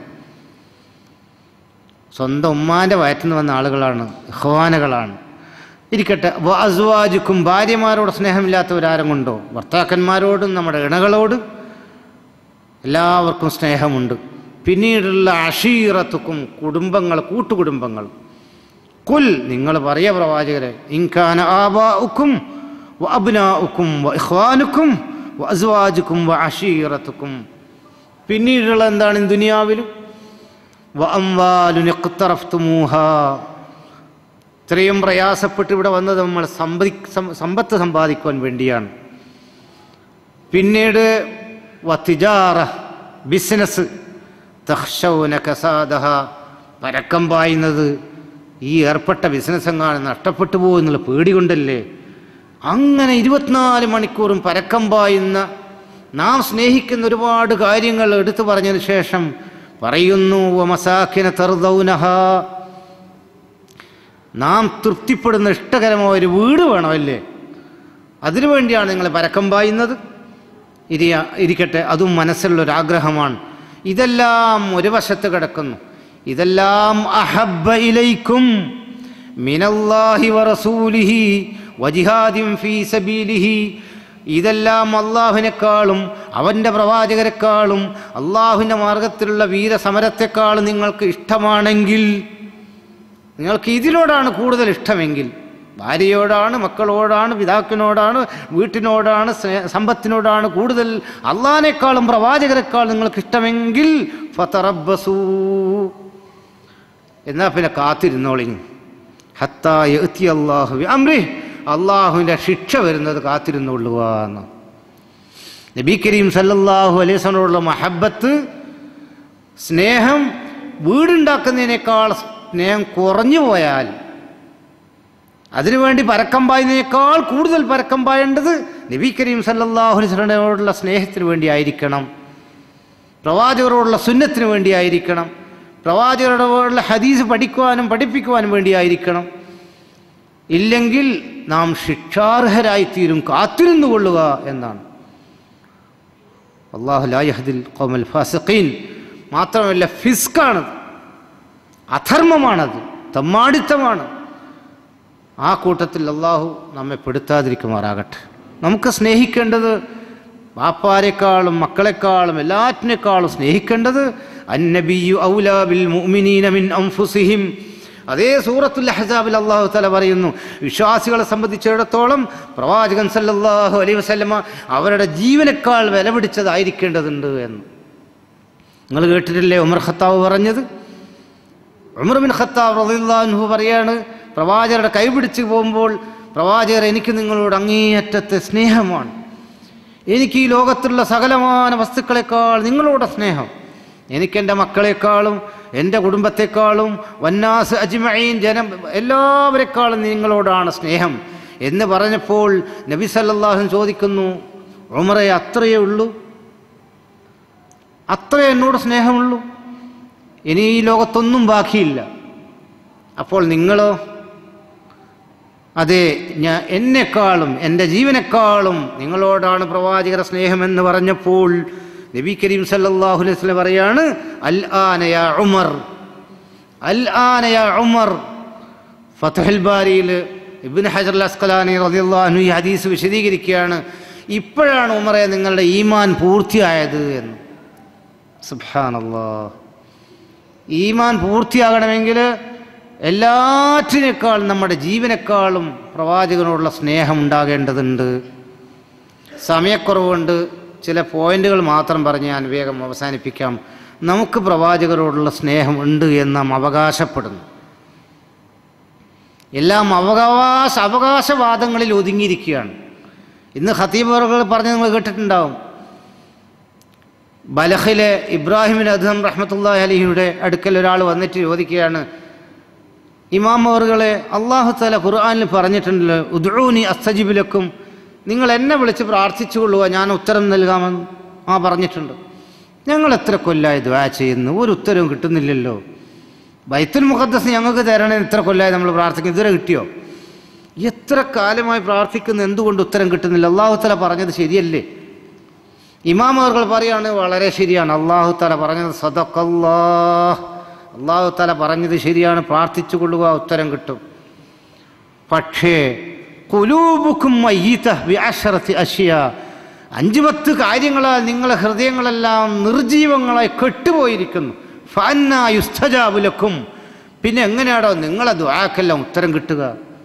സ്വന്തം ഉമ്മാൻ്റെ വയറ്റിൽ നിന്ന് വന്ന ആളുകളാണ് ഇഹ്വാനുകളാണ് ഇരിക്കട്ടെ അസ്വാജുക്കും ഭാര്യമാരോട് സ്നേഹമില്ലാത്തവരാരും കൊണ്ടോ ഭർത്താക്കന്മാരോടും നമ്മുടെ ഇണകളോടും എല്ലാവർക്കും സ്നേഹമുണ്ട് പിന്നീടുള്ള അഷീറത്തുക്കും കുടുംബങ്ങൾ കൂട്ടുകുടുംബങ്ങൾ കുൽ നിങ്ങൾ പറയ പ്രവാചകരെ ഇൻകാന ആബാഉക്കും വ അബ്നാഉക്കും വ ഇഖ്വാനുക്കും വ അസ്വാജുക്കും വ അഷീറത്തുക്കും പിന്നീടുള്ള എന്താണ് ഈ ദുനിയാവിലും വ അംവാലുൻ ഇഖ്തറഫ്തുമൂഹ ഇത്രയും പ്രയാസപ്പെട്ട് ഇവിടെ വന്നത് നമ്മൾ സമ്പതി സം- സമ്പത്ത് സമ്പാദിക്കുവാൻ വേണ്ടിയാണ് പിന്നീട് വത്തിജാറ ബിസിനസ് തഹ്ഷൗന കസാദഹ പരക്കം പായുന്നത് ഈ ഏർപ്പെട്ട ബിസിനസ് എങ്ങാനും നഷ്ടപ്പെട്ടു പോകുന്നുള്ള പേടി കൊണ്ടല്ലേ അങ്ങനെ ഇരുപത്തിനാല് മണിക്കൂറും പരക്കം പായുന്ന നാം സ്നേഹിക്കുന്ന ഒരുപാട് കാര്യങ്ങൾ എടുത്തു പറഞ്ഞതിന് ശേഷം പറയുന്നു മസാഖിന തെറുദൗനഹ നാം തൃപ്തിപ്പെടുന്ന ഇഷ്ടകരമായ ഒരു വീട് വേണമല്ലേ അതിനു വേണ്ടിയാണ് നിങ്ങൾ പരക്കം പായുന്നത് ഇരിയ ഇരിക്കട്ടെ അതും മനസ്സിലുള്ളൊരാഗ്രഹമാണ് ഇതെല്ലാം ഒരു വശത്ത് കിടക്കുന്നു ഇതെല്ലാം അഹബ്ബ ഇലൈക്കും മിനല്ലാഹി വറസൂലിഹി വജിഹാദിം ഫീ സബീലിഹി ഇതെല്ലാം അള്ളാഹുവിനേക്കാളും അവൻ്റെ പ്രവാചകരെക്കാളും അള്ളാഹുവിൻ്റെ മാർഗത്തിലുള്ള വീരസമരത്തെക്കാളും നിങ്ങൾക്ക് ഇഷ്ടമാണെങ്കിൽ നിങ്ങൾക്ക് ഇതിനോടാണ് കൂടുതൽ ഇഷ്ടമെങ്കിൽ ഭാര്യയോടാണ് മക്കളോടാണ് പിതാക്കിനോടാണ് വീട്ടിനോടാണ് സ്നേ- സമ്പത്തിനോടാണ് കൂടുതൽ അള്ളാഹിനേക്കാളും പ്രവാചകരെക്കാളും നിങ്ങൾക്ക് ഇഷ്ടമെങ്കിൽ ഫതറബ്ബസൂ എന്നാൽ പിന്നെ കാത്തിരുന്നോളി ഹത്താ എത്തി അള്ളാഹു അമ്രി അള്ളാഹുവിൻ്റെ ശിക്ഷ വരുന്നത് കാത്തിരുന്നുകൊള്ളുക നബി കരീം സല്ലല്ലാഹു അലൈഹി വസല്ലമയോടുള്ള മഹബത്ത് സ്നേഹം വീടുണ്ടാക്കുന്നതിനേക്കാൾ സ്നേഹം കുറഞ്ഞു പോയാൽ അതിനുവേണ്ടി പരക്കം പായുന്നതിനേക്കാൾ കൂടുതൽ പരക്കം പായേണ്ടത് നബി കരീം സല്ലല്ലാഹു അലൈഹി വസല്ലമയോടുള്ള സ്നേഹത്തിന് വേണ്ടിയായിരിക്കണം പ്രവാചകരോടുള്ള സുന്നത്തിന് വേണ്ടിയായിരിക്കണം പ്രവാചകരോടുള്ള ഹദീസ് പഠിക്കുവാനും പഠിപ്പിക്കുവാനും വേണ്ടിയായിരിക്കണം ഇല്ലെങ്കിൽ നാം ശിക്ഷാർഹരായിത്തീരും കാത്തിരുന്നു കൊള്ളുക എന്നാണ് അള്ളാഹു ലായഹദിൽ കോമൽ ഫാസിഖീൻ മാത്രമല്ല ഫിസ്കാണത് അധർമ്മമാണത് തമ്മാടിത്തമാണ് ആ കൂട്ടത്തിൽ അള്ളാഹു നമ്മെ പെടുത്താതിരിക്കുമാറാകട്ടെ നമുക്ക് സ്നേഹിക്കേണ്ടത് ബാപ്പാരെക്കാളും മക്കളെക്കാളും എല്ലാറ്റിനേക്കാളും സ്നേഹിക്കേണ്ടത് അന്നബിയു ഔലാ ബിൽ മുഅ്മിനീന മിൻ അൻഫുസിഹിം അതേ സൂറത്തുൽ അഹ്സാബിൽ അള്ളാഹു തല പറയുന്നു വിശ്വാസികളെ സംബന്ധിച്ചിടത്തോളം പ്രവാചകൻ സല്ലല്ലാഹു അലൈഹി വസല്ലമ അവരുടെ ജീവനേക്കാൾ വില പിടിച്ചതായിരിക്കേണ്ടതുണ്ട് എന്ന് നിങ്ങൾ കേട്ടിട്ടില്ലേ ഉമർ ഖത്താവ് പറഞ്ഞത് ഉമർ ബിൻ ഖത്താബ് റളിയല്ലാഹു പറയാണ് പ്രവാചകരുടെ കൈപിടിച്ച് പോകുമ്പോൾ പ്രവാചകർ എനിക്ക് നിങ്ങളോട് അങ്ങേയറ്റത്തെ സ്നേഹമാണ് എനിക്ക് ഈ ലോകത്തുള്ള സകലമാന വസ്തുക്കളെക്കാൾ നിങ്ങളോട് സ്നേഹം എനിക്കെൻ്റെ മക്കളെക്കാളും എൻ്റെ കുടുംബത്തെക്കാളും വന്നാസ് അജ്മഈൻ ജനം എല്ലാവരെക്കാളും നിങ്ങളോടാണ് സ്നേഹം എന്ന് പറഞ്ഞപ്പോൾ നബി സല്ലല്ലാഹു ചോദിക്കുന്നു ഉമറെ അത്രയേ ഉള്ളൂ അത്രേ എന്നോട് സ്നേഹമുള്ളൂ ഇനി ഈ ലോകത്തൊന്നും ബാക്കിയില്ല അപ്പോൾ നിങ്ങളോ അതെ ഞാൻ എന്നെക്കാളും എൻ്റെ ജീവനേക്കാളും നിങ്ങളോടാണ് പ്രവാചകര സ്നേഹമെന്ന് പറഞ്ഞപ്പോൾ നബി കരീം സല്ലല്ലാഹു അലൈഹി വസല്ലം പറയാണ് അൽ ആനയ ഉമർ അൽ ആനയ ഉമർ ഫതഹുൽ ബാരിയിൽ ഇബ്നു ഹജർ അൽ അസ്കലാനി റളിയല്ലാഹു അൻഹു ഈ ഹദീസ് വിശദീകരിക്കുകയാണ് ഇപ്പോഴാണ് ഉമറെ നിങ്ങളുടെ ഈമാൻ പൂർത്തിയായത് എന്ന് സുബ്ഹാനല്ലാഹ് ഈമാൻ പൂർത്തിയാകണമെങ്കിൽ എല്ലാറ്റിനേക്കാളും നമ്മുടെ ജീവനേക്കാളും പ്രവാചകനോടുള്ള സ്നേഹം ഉണ്ടാകേണ്ടതുണ്ട് സമയക്കുറവുണ്ട് ചില പോയിന്റുകൾ മാത്രം പറഞ്ഞ് ഞാൻ വേഗം അവസാനിപ്പിക്കാം നമുക്ക് പ്രവാചകരോടുള്ള സ്നേഹം ഉണ്ട് എന്ന് നാം അവകാശപ്പെടുന്നു എല്ലാം അവകാശ അവകാശവാദങ്ങളിൽ ഒതുങ്ങിയിരിക്കുകയാണ് ഇന്ന് ഖത്തീബറുകൾ പറഞ്ഞ് നിങ്ങൾ കേട്ടിട്ടുണ്ടാവും ബലഹിലെ ഇബ്രാഹിമിൻ അദ്ഹം റഹ്മത്തുല്ലാഹി അലിഹിയുടെ അടുക്കൽ ഒരാൾ വന്നിട്ട് ചോദിക്കുകയാണ് ഇമാം അവറുകളെ അള്ളാഹു തല ഖുർആാനിൽ പറഞ്ഞിട്ടുണ്ടല്ലോ ഉദ്ഊനി അസ്തജിബിലക്കും നിങ്ങൾ എന്നെ വിളിച്ച് പ്രാർത്ഥിച്ചുകൊള്ളുക ഞാൻ ഉത്തരം നൽകാമെന്ന് ആ പറഞ്ഞിട്ടുണ്ട് ഞങ്ങൾ എത്ര കൊല്ലായി ദ്വാ ചെയ്യുന്നു ഒരു ഉത്തരവും കിട്ടുന്നില്ലല്ലോ ബൈത്തുൽ മുഖദ്ദസ് ഞങ്ങൾക്ക് തരണേ ഇത്ര കൊല്ലായി നമ്മൾ പ്രാർത്ഥിക്കുന്നു ഇതുവരെ കിട്ടിയോ എത്ര കാലമായി പ്രാർത്ഥിക്കുന്ന എന്തുകൊണ്ട് ഉത്തരം കിട്ടുന്നില്ല അള്ളാഹു തല പറഞ്ഞത് ശരിയല്ലേ ഇമാം അവർ പറയാണ് വളരെ ശരിയാണ് അള്ളാഹു തല പറഞ്ഞത് സദക്കല്ലാ അള്ളാഹു തല പറഞ്ഞത് ശരിയാണ് പ്രാർത്ഥിച്ചു കൊള്ളുക ഉത്തരം കിട്ടും പക്ഷേ കുലൂബുക്കും വ്യാശറത്തി അഷിയ അഞ്ചു പത്ത് കാര്യങ്ങളാൽ നിങ്ങളെ ഹൃദയങ്ങളെല്ലാം നിർജീവങ്ങളായി കെട്ടുപോയിരിക്കുന്നു ഫന്നായുസ്തജാബുലക്കും പിന്നെ എങ്ങനെയാണോ നിങ്ങളെ ദ്വാക്കെല്ലാം ഉത്തരം കിട്ടുക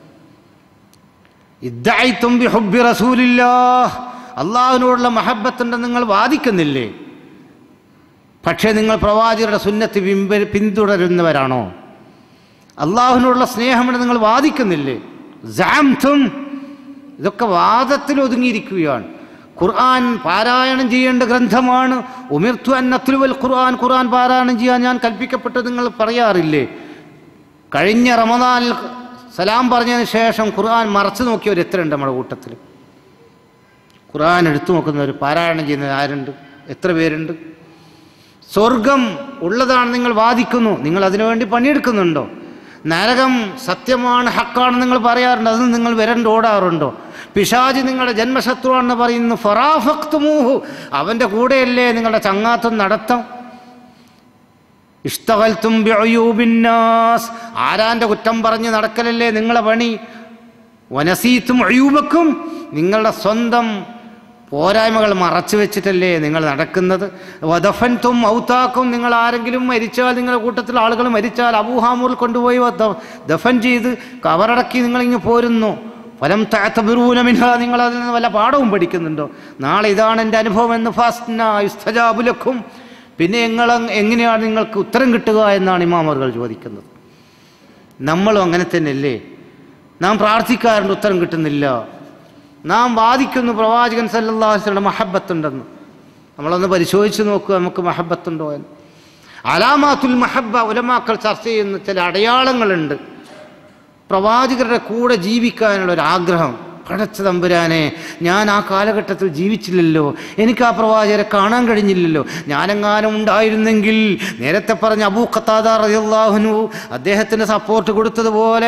ഇദ്ദായി തുമ്പി ഹുബി റസൂലില്ലാ അള്ളാഹുവിനോടുള്ള മഹബത്തുണ്ടെന്ന് നിങ്ങൾ വാദിക്കുന്നില്ലേ പക്ഷേ നിങ്ങൾ പ്രവാചകരുടെ സുന്നത്ത് പിൻപ പിന്തുടരുന്നവരാണോ അള്ളാഹുവിനോടുള്ള സ്നേഹമെന്ന് നിങ്ങൾ വാദിക്കുന്നില്ലേ ജാംതും ഇതൊക്കെ വാദത്തിൽ ഒതുങ്ങിയിരിക്കുകയാണ് ഖുർആൻ പാരായണം ചെയ്യേണ്ട ഗ്രന്ഥമാണ് ഉമിർത്തു അന്നത്തുലുവൽ ഖുർആൻ ഖുർആൻ പാരായണം ചെയ്യാൻ ഞാൻ കൽപ്പിക്കപ്പെട്ടത് നിങ്ങൾ പറയാറില്ലേ കഴിഞ്ഞ റമദാനിൽ സലാം പറഞ്ഞതിന് ശേഷം ഖുർആൻ മറച്ചു നോക്കിയവർ എത്രയുണ്ട് നമ്മുടെ കൂട്ടത്തിൽ ഖുർആൻ എടുത്തു നോക്കുന്നവർ പാരായണം ചെയ്യുന്നവർ ആരുണ്ട് എത്ര പേരുണ്ട് സ്വർഗം ഉള്ളതാണ് നിങ്ങൾ വാദിക്കുന്നു നിങ്ങൾ അതിനുവേണ്ടി പണിയെടുക്കുന്നുണ്ടോ നരകം സത്യമാണ് ഹക്കാണ് നിങ്ങൾ പറയാറുണ്ട് അത് നിങ്ങൾ വരണ്ട് ഓടാറുണ്ടോ പിശാജ് നിങ്ങളുടെ ജന്മശത്രുവാണെന്ന് പറയുന്നു ഫറാഫക്തുമൂഹു അവൻ്റെ കൂടെയല്ലേ നിങ്ങളുടെ ചങ്ങാത്തം നടത്തം ഇഷ്ടകൽത്തും ബിഅയൂബിന്നാസ് ആരാൻ്റെ കുറ്റം പറഞ്ഞ് നടക്കലല്ലേ നിങ്ങളെ പണി വനസീത്തും അയൂബക്കും നിങ്ങളുടെ സ്വന്തം പോരായ്മകൾ മറച്ചു വെച്ചിട്ടല്ലേ നിങ്ങൾ നടക്കുന്നത് വദഫൻ തും ഔത്താക്കും നിങ്ങൾ ആരെങ്കിലും മരിച്ചാൽ നിങ്ങളുടെ കൂട്ടത്തിൽ ആളുകൾ മരിച്ചാൽ അബൂഹാമൂറിൽ കൊണ്ടുപോയി ദ- ദഫൻ ചെയ്ത് കവറടക്കി നിങ്ങളിങ്ങ് പോരുന്നു ഫലം താത്തബിറൂനമില്ല നിങ്ങൾ അതിൽ നിന്ന് വല്ല പാഠവും പഠിക്കുന്നുണ്ടോ നാളെ ഇതാണ് എൻ്റെ അനുഭവം എന്ന് ഫാസ്ന യുസ്തജാബുലക്കും പിന്നെ നിങ്ങൾ എങ്ങനെയാണ് നിങ്ങൾക്ക് ഉത്തരം കിട്ടുക എന്നാണ് ഇമാമറുകൾ ചോദിക്കുന്നത് നമ്മളും അങ്ങനെ തന്നെയല്ലേ നാം പ്രാർത്ഥിക്കാറുണ്ട് ഉത്തരം കിട്ടുന്നില്ല നാം വാദിക്കുന്നു പ്രവാചകൻ സല്ലാസ്ലയുടെ മഹബത്തുണ്ടെന്ന് നമ്മളൊന്ന് പരിശോധിച്ച് നോക്കുക നമുക്ക് മഹബത്തുണ്ടോ എന്ന് അലാമാത്തുൽ മഹബ ഉലമാക്കൾ ചർച്ച ചെയ്യുന്ന ചില അടയാളങ്ങളുണ്ട് പ്രവാചകരുടെ കൂടെ ജീവിക്കാനുള്ള ഒരു ആഗ്രഹം പടച്ച തമ്പുരാനെ ഞാൻ ആ കാലഘട്ടത്തിൽ ജീവിച്ചില്ലല്ലോ എനിക്ക് ആ പ്രവാചകരെ കാണാൻ കഴിഞ്ഞില്ലല്ലോ ഞാനെങ്ങാനും ഉണ്ടായിരുന്നെങ്കിൽ നേരത്തെ പറഞ്ഞ അബൂ ഖത്താദ റളിയല്ലാഹുനു അദ്ദേഹത്തിന് സപ്പോർട്ട് കൊടുത്തതുപോലെ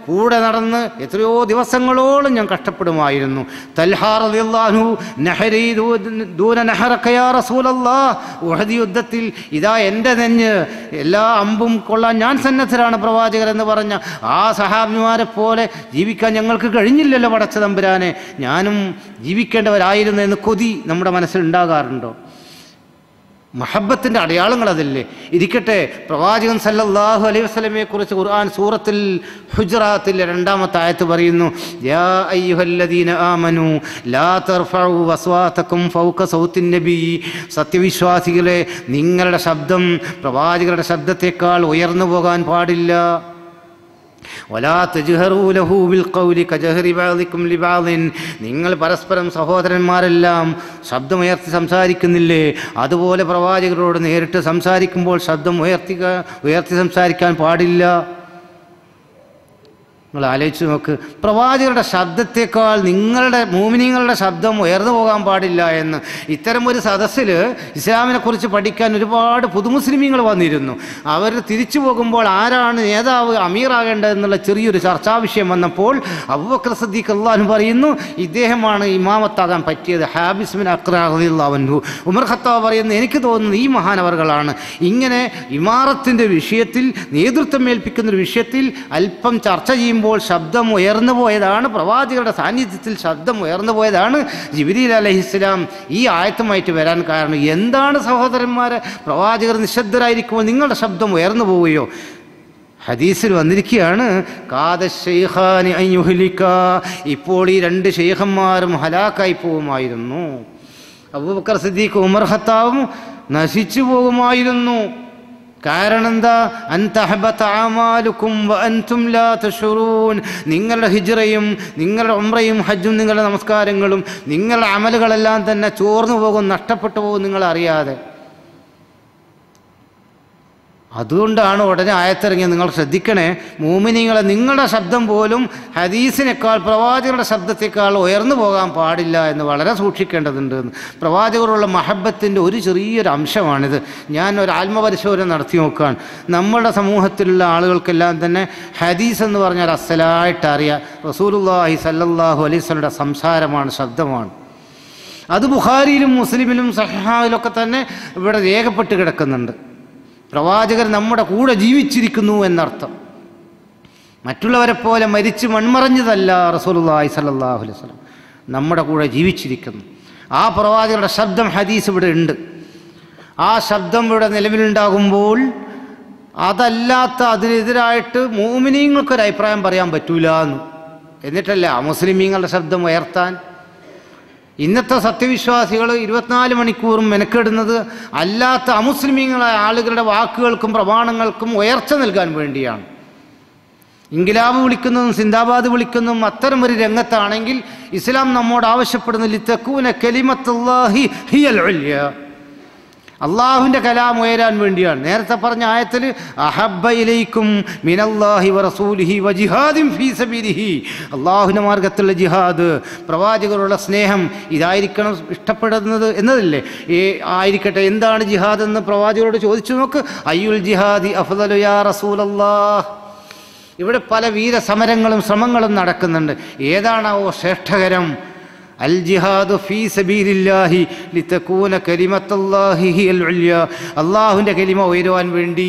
കൂടെ നടന്ന് എത്രയോ ദിവസങ്ങളോളം ഞാൻ കഷ്ടപ്പെടുമായിരുന്നു തൽഹാർ റളിയല്ലാഹു നഹരി ദൂ- ദൂന നഹറക യാ റസൂലല്ലാഹ് ഉഹദ് യുദ്ധത്തിൽ ഇതാ എൻ്റെ നെഞ്ഞ് എല്ലാ അമ്പും കൊള്ളാൻ ഞാൻ സന്നദ്ധരാണ് പ്രവാചകർ എന്ന് പറഞ്ഞ ആ സഹാബിമാരെ പോലെ ജീവിക്കാൻ ഞങ്ങൾക്ക് കഴിഞ്ഞില്ലല്ലോ പടച്ച തമ്പുരാനെ ഞാനും ജീവിക്കേണ്ടവരായിരുന്നു എന്ന് കൊതി നമ്മുടെ മനസ്സിൽ ഉണ്ടാകാറുണ്ടോ മഹബത്തിൻ്റെ അടയാളങ്ങൾ അതല്ലേ ഇരിക്കട്ടെ പ്രവാചകൻ സല്ലല്ലാഹു അലൈഹി വസല്ലമയെ കുറിച്ച് ഖുർആൻ സൂറത്തിൽ ഹുജറാത്തിൽ രണ്ടാമത്തെ ആയത്ത് പറയുന്നു യാ അയ്യുഹല്ലദീന ആമനു ലാ തർഫഉ വസ്വാതക്കും ഫൗക സൗത്തിൻ നബി സത്യവിശ്വാസികളെ നിങ്ങളുടെ ശബ്ദം പ്രവാചകരുടെ ശബ്ദത്തേക്കാൾ ഉയർന്നു പോകാൻ പാടില്ല വലാ തജ്ഹറൂ ലഹു ബിൽ ഖൗലി കജഹരി ബഅദിക്കും ലിബഅദിൻ നിങ്ങൾ പരസ്പരം സഹോദരന്മാരെല്ലാം ശബ്ദമുയർത്തി സംസാരിക്കുന്നില്ലേ അതുപോലെ പ്രവാചകരോട് നേരിട്ട് സംസാരിക്കുമ്പോൾ ശബ്ദം ഉയർത്തിക ഉയർത്തി സംസാരിക്കാൻ പാടില്ല നിങ്ങൾ ആലോചിച്ച് നോക്ക് പ്രവാചകരുടെ ശബ്ദത്തേക്കാൾ നിങ്ങളുടെ മൂമിനിങ്ങളുടെ ശബ്ദം ഉയർന്നു പോകാൻ പാടില്ല എന്ന് ഇത്തരം ഒരു സദസ്സിൽ ഇസ്ലാമിനെ കുറിച്ച് പഠിക്കാൻ ഒരുപാട് പുതുമുസ്ലിമീങ്ങൾ വന്നിരുന്നു അവർ തിരിച്ചു പോകുമ്പോൾ ആരാണ് നേതാവ് അമീറാകേണ്ടതെന്നുള്ള ചെറിയൊരു ചർച്ചാ വിഷയം വന്നപ്പോൾ അബൂബക്കർ സദ്ദീഖ് അള്ളാഹു പറയുന്നു ഇദ്ദേഹമാണ് ഇമാമത്താകാൻ പറ്റിയത് ഹാബിസ്മിൻ അക്രാഹു ഉമർ ഖത്താബ് പറയുന്നു എനിക്ക് തോന്നുന്നു ഈ മഹാനവറുകളാണ് ഇങ്ങനെ ഇമാറത്തിൻ്റെ വിഷയത്തിൽ നേതൃത്വം ഏൽപ്പിക്കുന്ന ഒരു വിഷയത്തിൽ അല്പം ചർച്ച ചെയ്യുമ്പോൾ ശബ്ദം ഉയർന്നു പോയതാണ് പ്രവാചകരുടെ സാന്നിധ്യത്തിൽ ശബ്ദം ഉയർന്നു പോയതാണ് ജിബിരിൽ അലഹിസ്ലാം ഈ ആയത്തുമായിട്ട് വരാൻ കാരണം എന്താണ് സഹോദരന്മാരെ പ്രവാചകർ നിശബ്ദരായിരിക്കുമ്പോൾ നിങ്ങളുടെ ശബ്ദം ഉയർന്നു പോവുകയോ ഹദീസിൽ വന്നിരിക്കുകയാണ് കാത ഷെയ്ഖാനി അയ്യുഹലിക്ക ഇപ്പോൾ ഈ രണ്ട് ഷെയ്ഖന്മാരും ഹലാക്കായി പോകുമായിരുന്നു അബൂബക്കർ സിദ്ദീഖ് ഉമർ ഖത്താവും നശിച്ചു പോകുമായിരുന്നു കാരണം എന്താ അൻതഹബത അമാലുക്കും വഅൻതും ലാ തശുറൂൻ നിങ്ങളുടെ ഹിജ്റയും നിങ്ങളുടെ ഉംറയും ഹജ്ജും നിങ്ങളുടെ നമസ്കാരങ്ങളും നിങ്ങളുടെ അമലുകളെല്ലാം തന്നെ ചോർന്നു പോകും നഷ്ടപ്പെട്ടു പോകും നിങ്ങൾ അറിയാതെ അതുകൊണ്ടാണ് ഉടനെ ആയത്തിറങ്ങിയത് നിങ്ങൾ ശ്രദ്ധിക്കണേ മൂമിനിങ്ങളെ നിങ്ങളുടെ ശബ്ദം പോലും ഹദീസിനേക്കാൾ പ്രവാചകരുടെ ശബ്ദത്തേക്കാൾ ഉയർന്നു പോകാൻ പാടില്ല എന്ന് വളരെ സൂക്ഷിക്കേണ്ടതുണ്ട് എന്ന്. പ്രവാചകരുള്ള മഹബത്തിൻ്റെ ഒരു ചെറിയൊരു അംശമാണിത് ഞാൻ ഒരു ആത്മപരിശോധന നടത്തി നോക്കുകയാണ് നമ്മുടെ സമൂഹത്തിലുള്ള ആളുകൾക്കെല്ലാം തന്നെ ഹദീസ് എന്ന് പറഞ്ഞാൽ അസലായിട്ട് അറിയാം റസൂലുള്ളാഹി സല്ലല്ലാഹു അലൈഹി വസല്ലമയുടെ സംസാരമാണ് ശബ്ദമാണ് അത് ബുഖാരിയിലും മുസ്ലിമിലും സഹായിലൊക്കെ തന്നെ ഇവിടെ രേഖപ്പെട്ട് കിടക്കുന്നുണ്ട് പ്രവാചകർ നമ്മുടെ കൂടെ ജീവിച്ചിരിക്കുന്നു എന്നർത്ഥം മറ്റുള്ളവരെ പോലെ മരിച്ച് മൺമറഞ്ഞതല്ല റസൂലുള്ളാഹി സ്വല്ലല്ലാഹു അലൈഹി വസല്ലം നമ്മുടെ കൂടെ ജീവിച്ചിരിക്കുന്നു ആ പ്രവാചകരുടെ ശബ്ദം ഹദീസ് ഇവിടെ ഉണ്ട് ആ ശബ്ദം ഇവിടെ നിലവിലുണ്ടാകുമ്പോൾ അതല്ലാത്ത അതിനെതിരായിട്ട് മോമിനീങ്ങൾക്കൊരു അഭിപ്രായം പറയാൻ പറ്റൂല എന്ന് എന്നിട്ടല്ല അമുസ്ലിമീങ്ങളുടെ ശബ്ദം ഉയർത്താൻ ഇന്നത്തെ സത്യവിശ്വാസികൾ ഇരുപത്തിനാല് മണിക്കൂറും മെനക്കെടുന്നത് അല്ലാത്ത അമുസ്ലിമീങ്ങളായ ആളുകളുടെ വാക്കുകൾക്കും പ്രമാണങ്ങൾക്കും ഉയർച്ച നൽകാൻ വേണ്ടിയാണ് ഇൻകിലാബ് വിളിക്കുന്നതും സിന്ദാബാദ് വിളിക്കുന്നതും അത്തരം ഒരു രംഗത്താണെങ്കിൽ ഇസ്ലാം നമ്മോട് ആവശ്യപ്പെടുന്ന ലിത്തക്കൂന കലിമത്തുല്ലാഹി ഹിയൽ ഉല്യ അള്ളാഹുവിൻ്റെ കലാം ഉയരാൻ വേണ്ടിയാണ് നേരത്തെ പറഞ്ഞ ആയത്തിൽ അഹബ്ബ ഇലൈക്കും മിനല്ലാഹി വറസൂലിഹി വജിഹാദിം ഫീ സബീലിഹി അള്ളാഹുവിൻ്റെ മാർഗത്തിലുള്ള ജിഹാദ് പ്രവാചകരുള്ള സ്നേഹം ഇതായിരിക്കണം ഇഷ്ടപ്പെടുന്നത് എന്നതല്ലേ ഏ ആയിരിക്കട്ടെ എന്താണ് ജിഹാദ് എന്ന് പ്രവാചകരോട് ചോദിച്ചു നോക്ക് അയ്യുൽ ജിഹാദി അഫ്ദലു യാ റസൂലല്ലാഹ് ഇവിടെ പല വീരസമരങ്ങളും ശ്രമങ്ങളും നടക്കുന്നുണ്ട് ഏതാണാവോ ശ്രേഷ്ഠകരം അൽ ജിഹാദു ഫീ സബീലില്ലാഹി ലിതകൂന കലിമത്തുല്ലാഹി ഹിയൽ ഉല്യ അള്ളാഹുവിൻ്റെ കലിമ ഉയരുവാൻ വേണ്ടി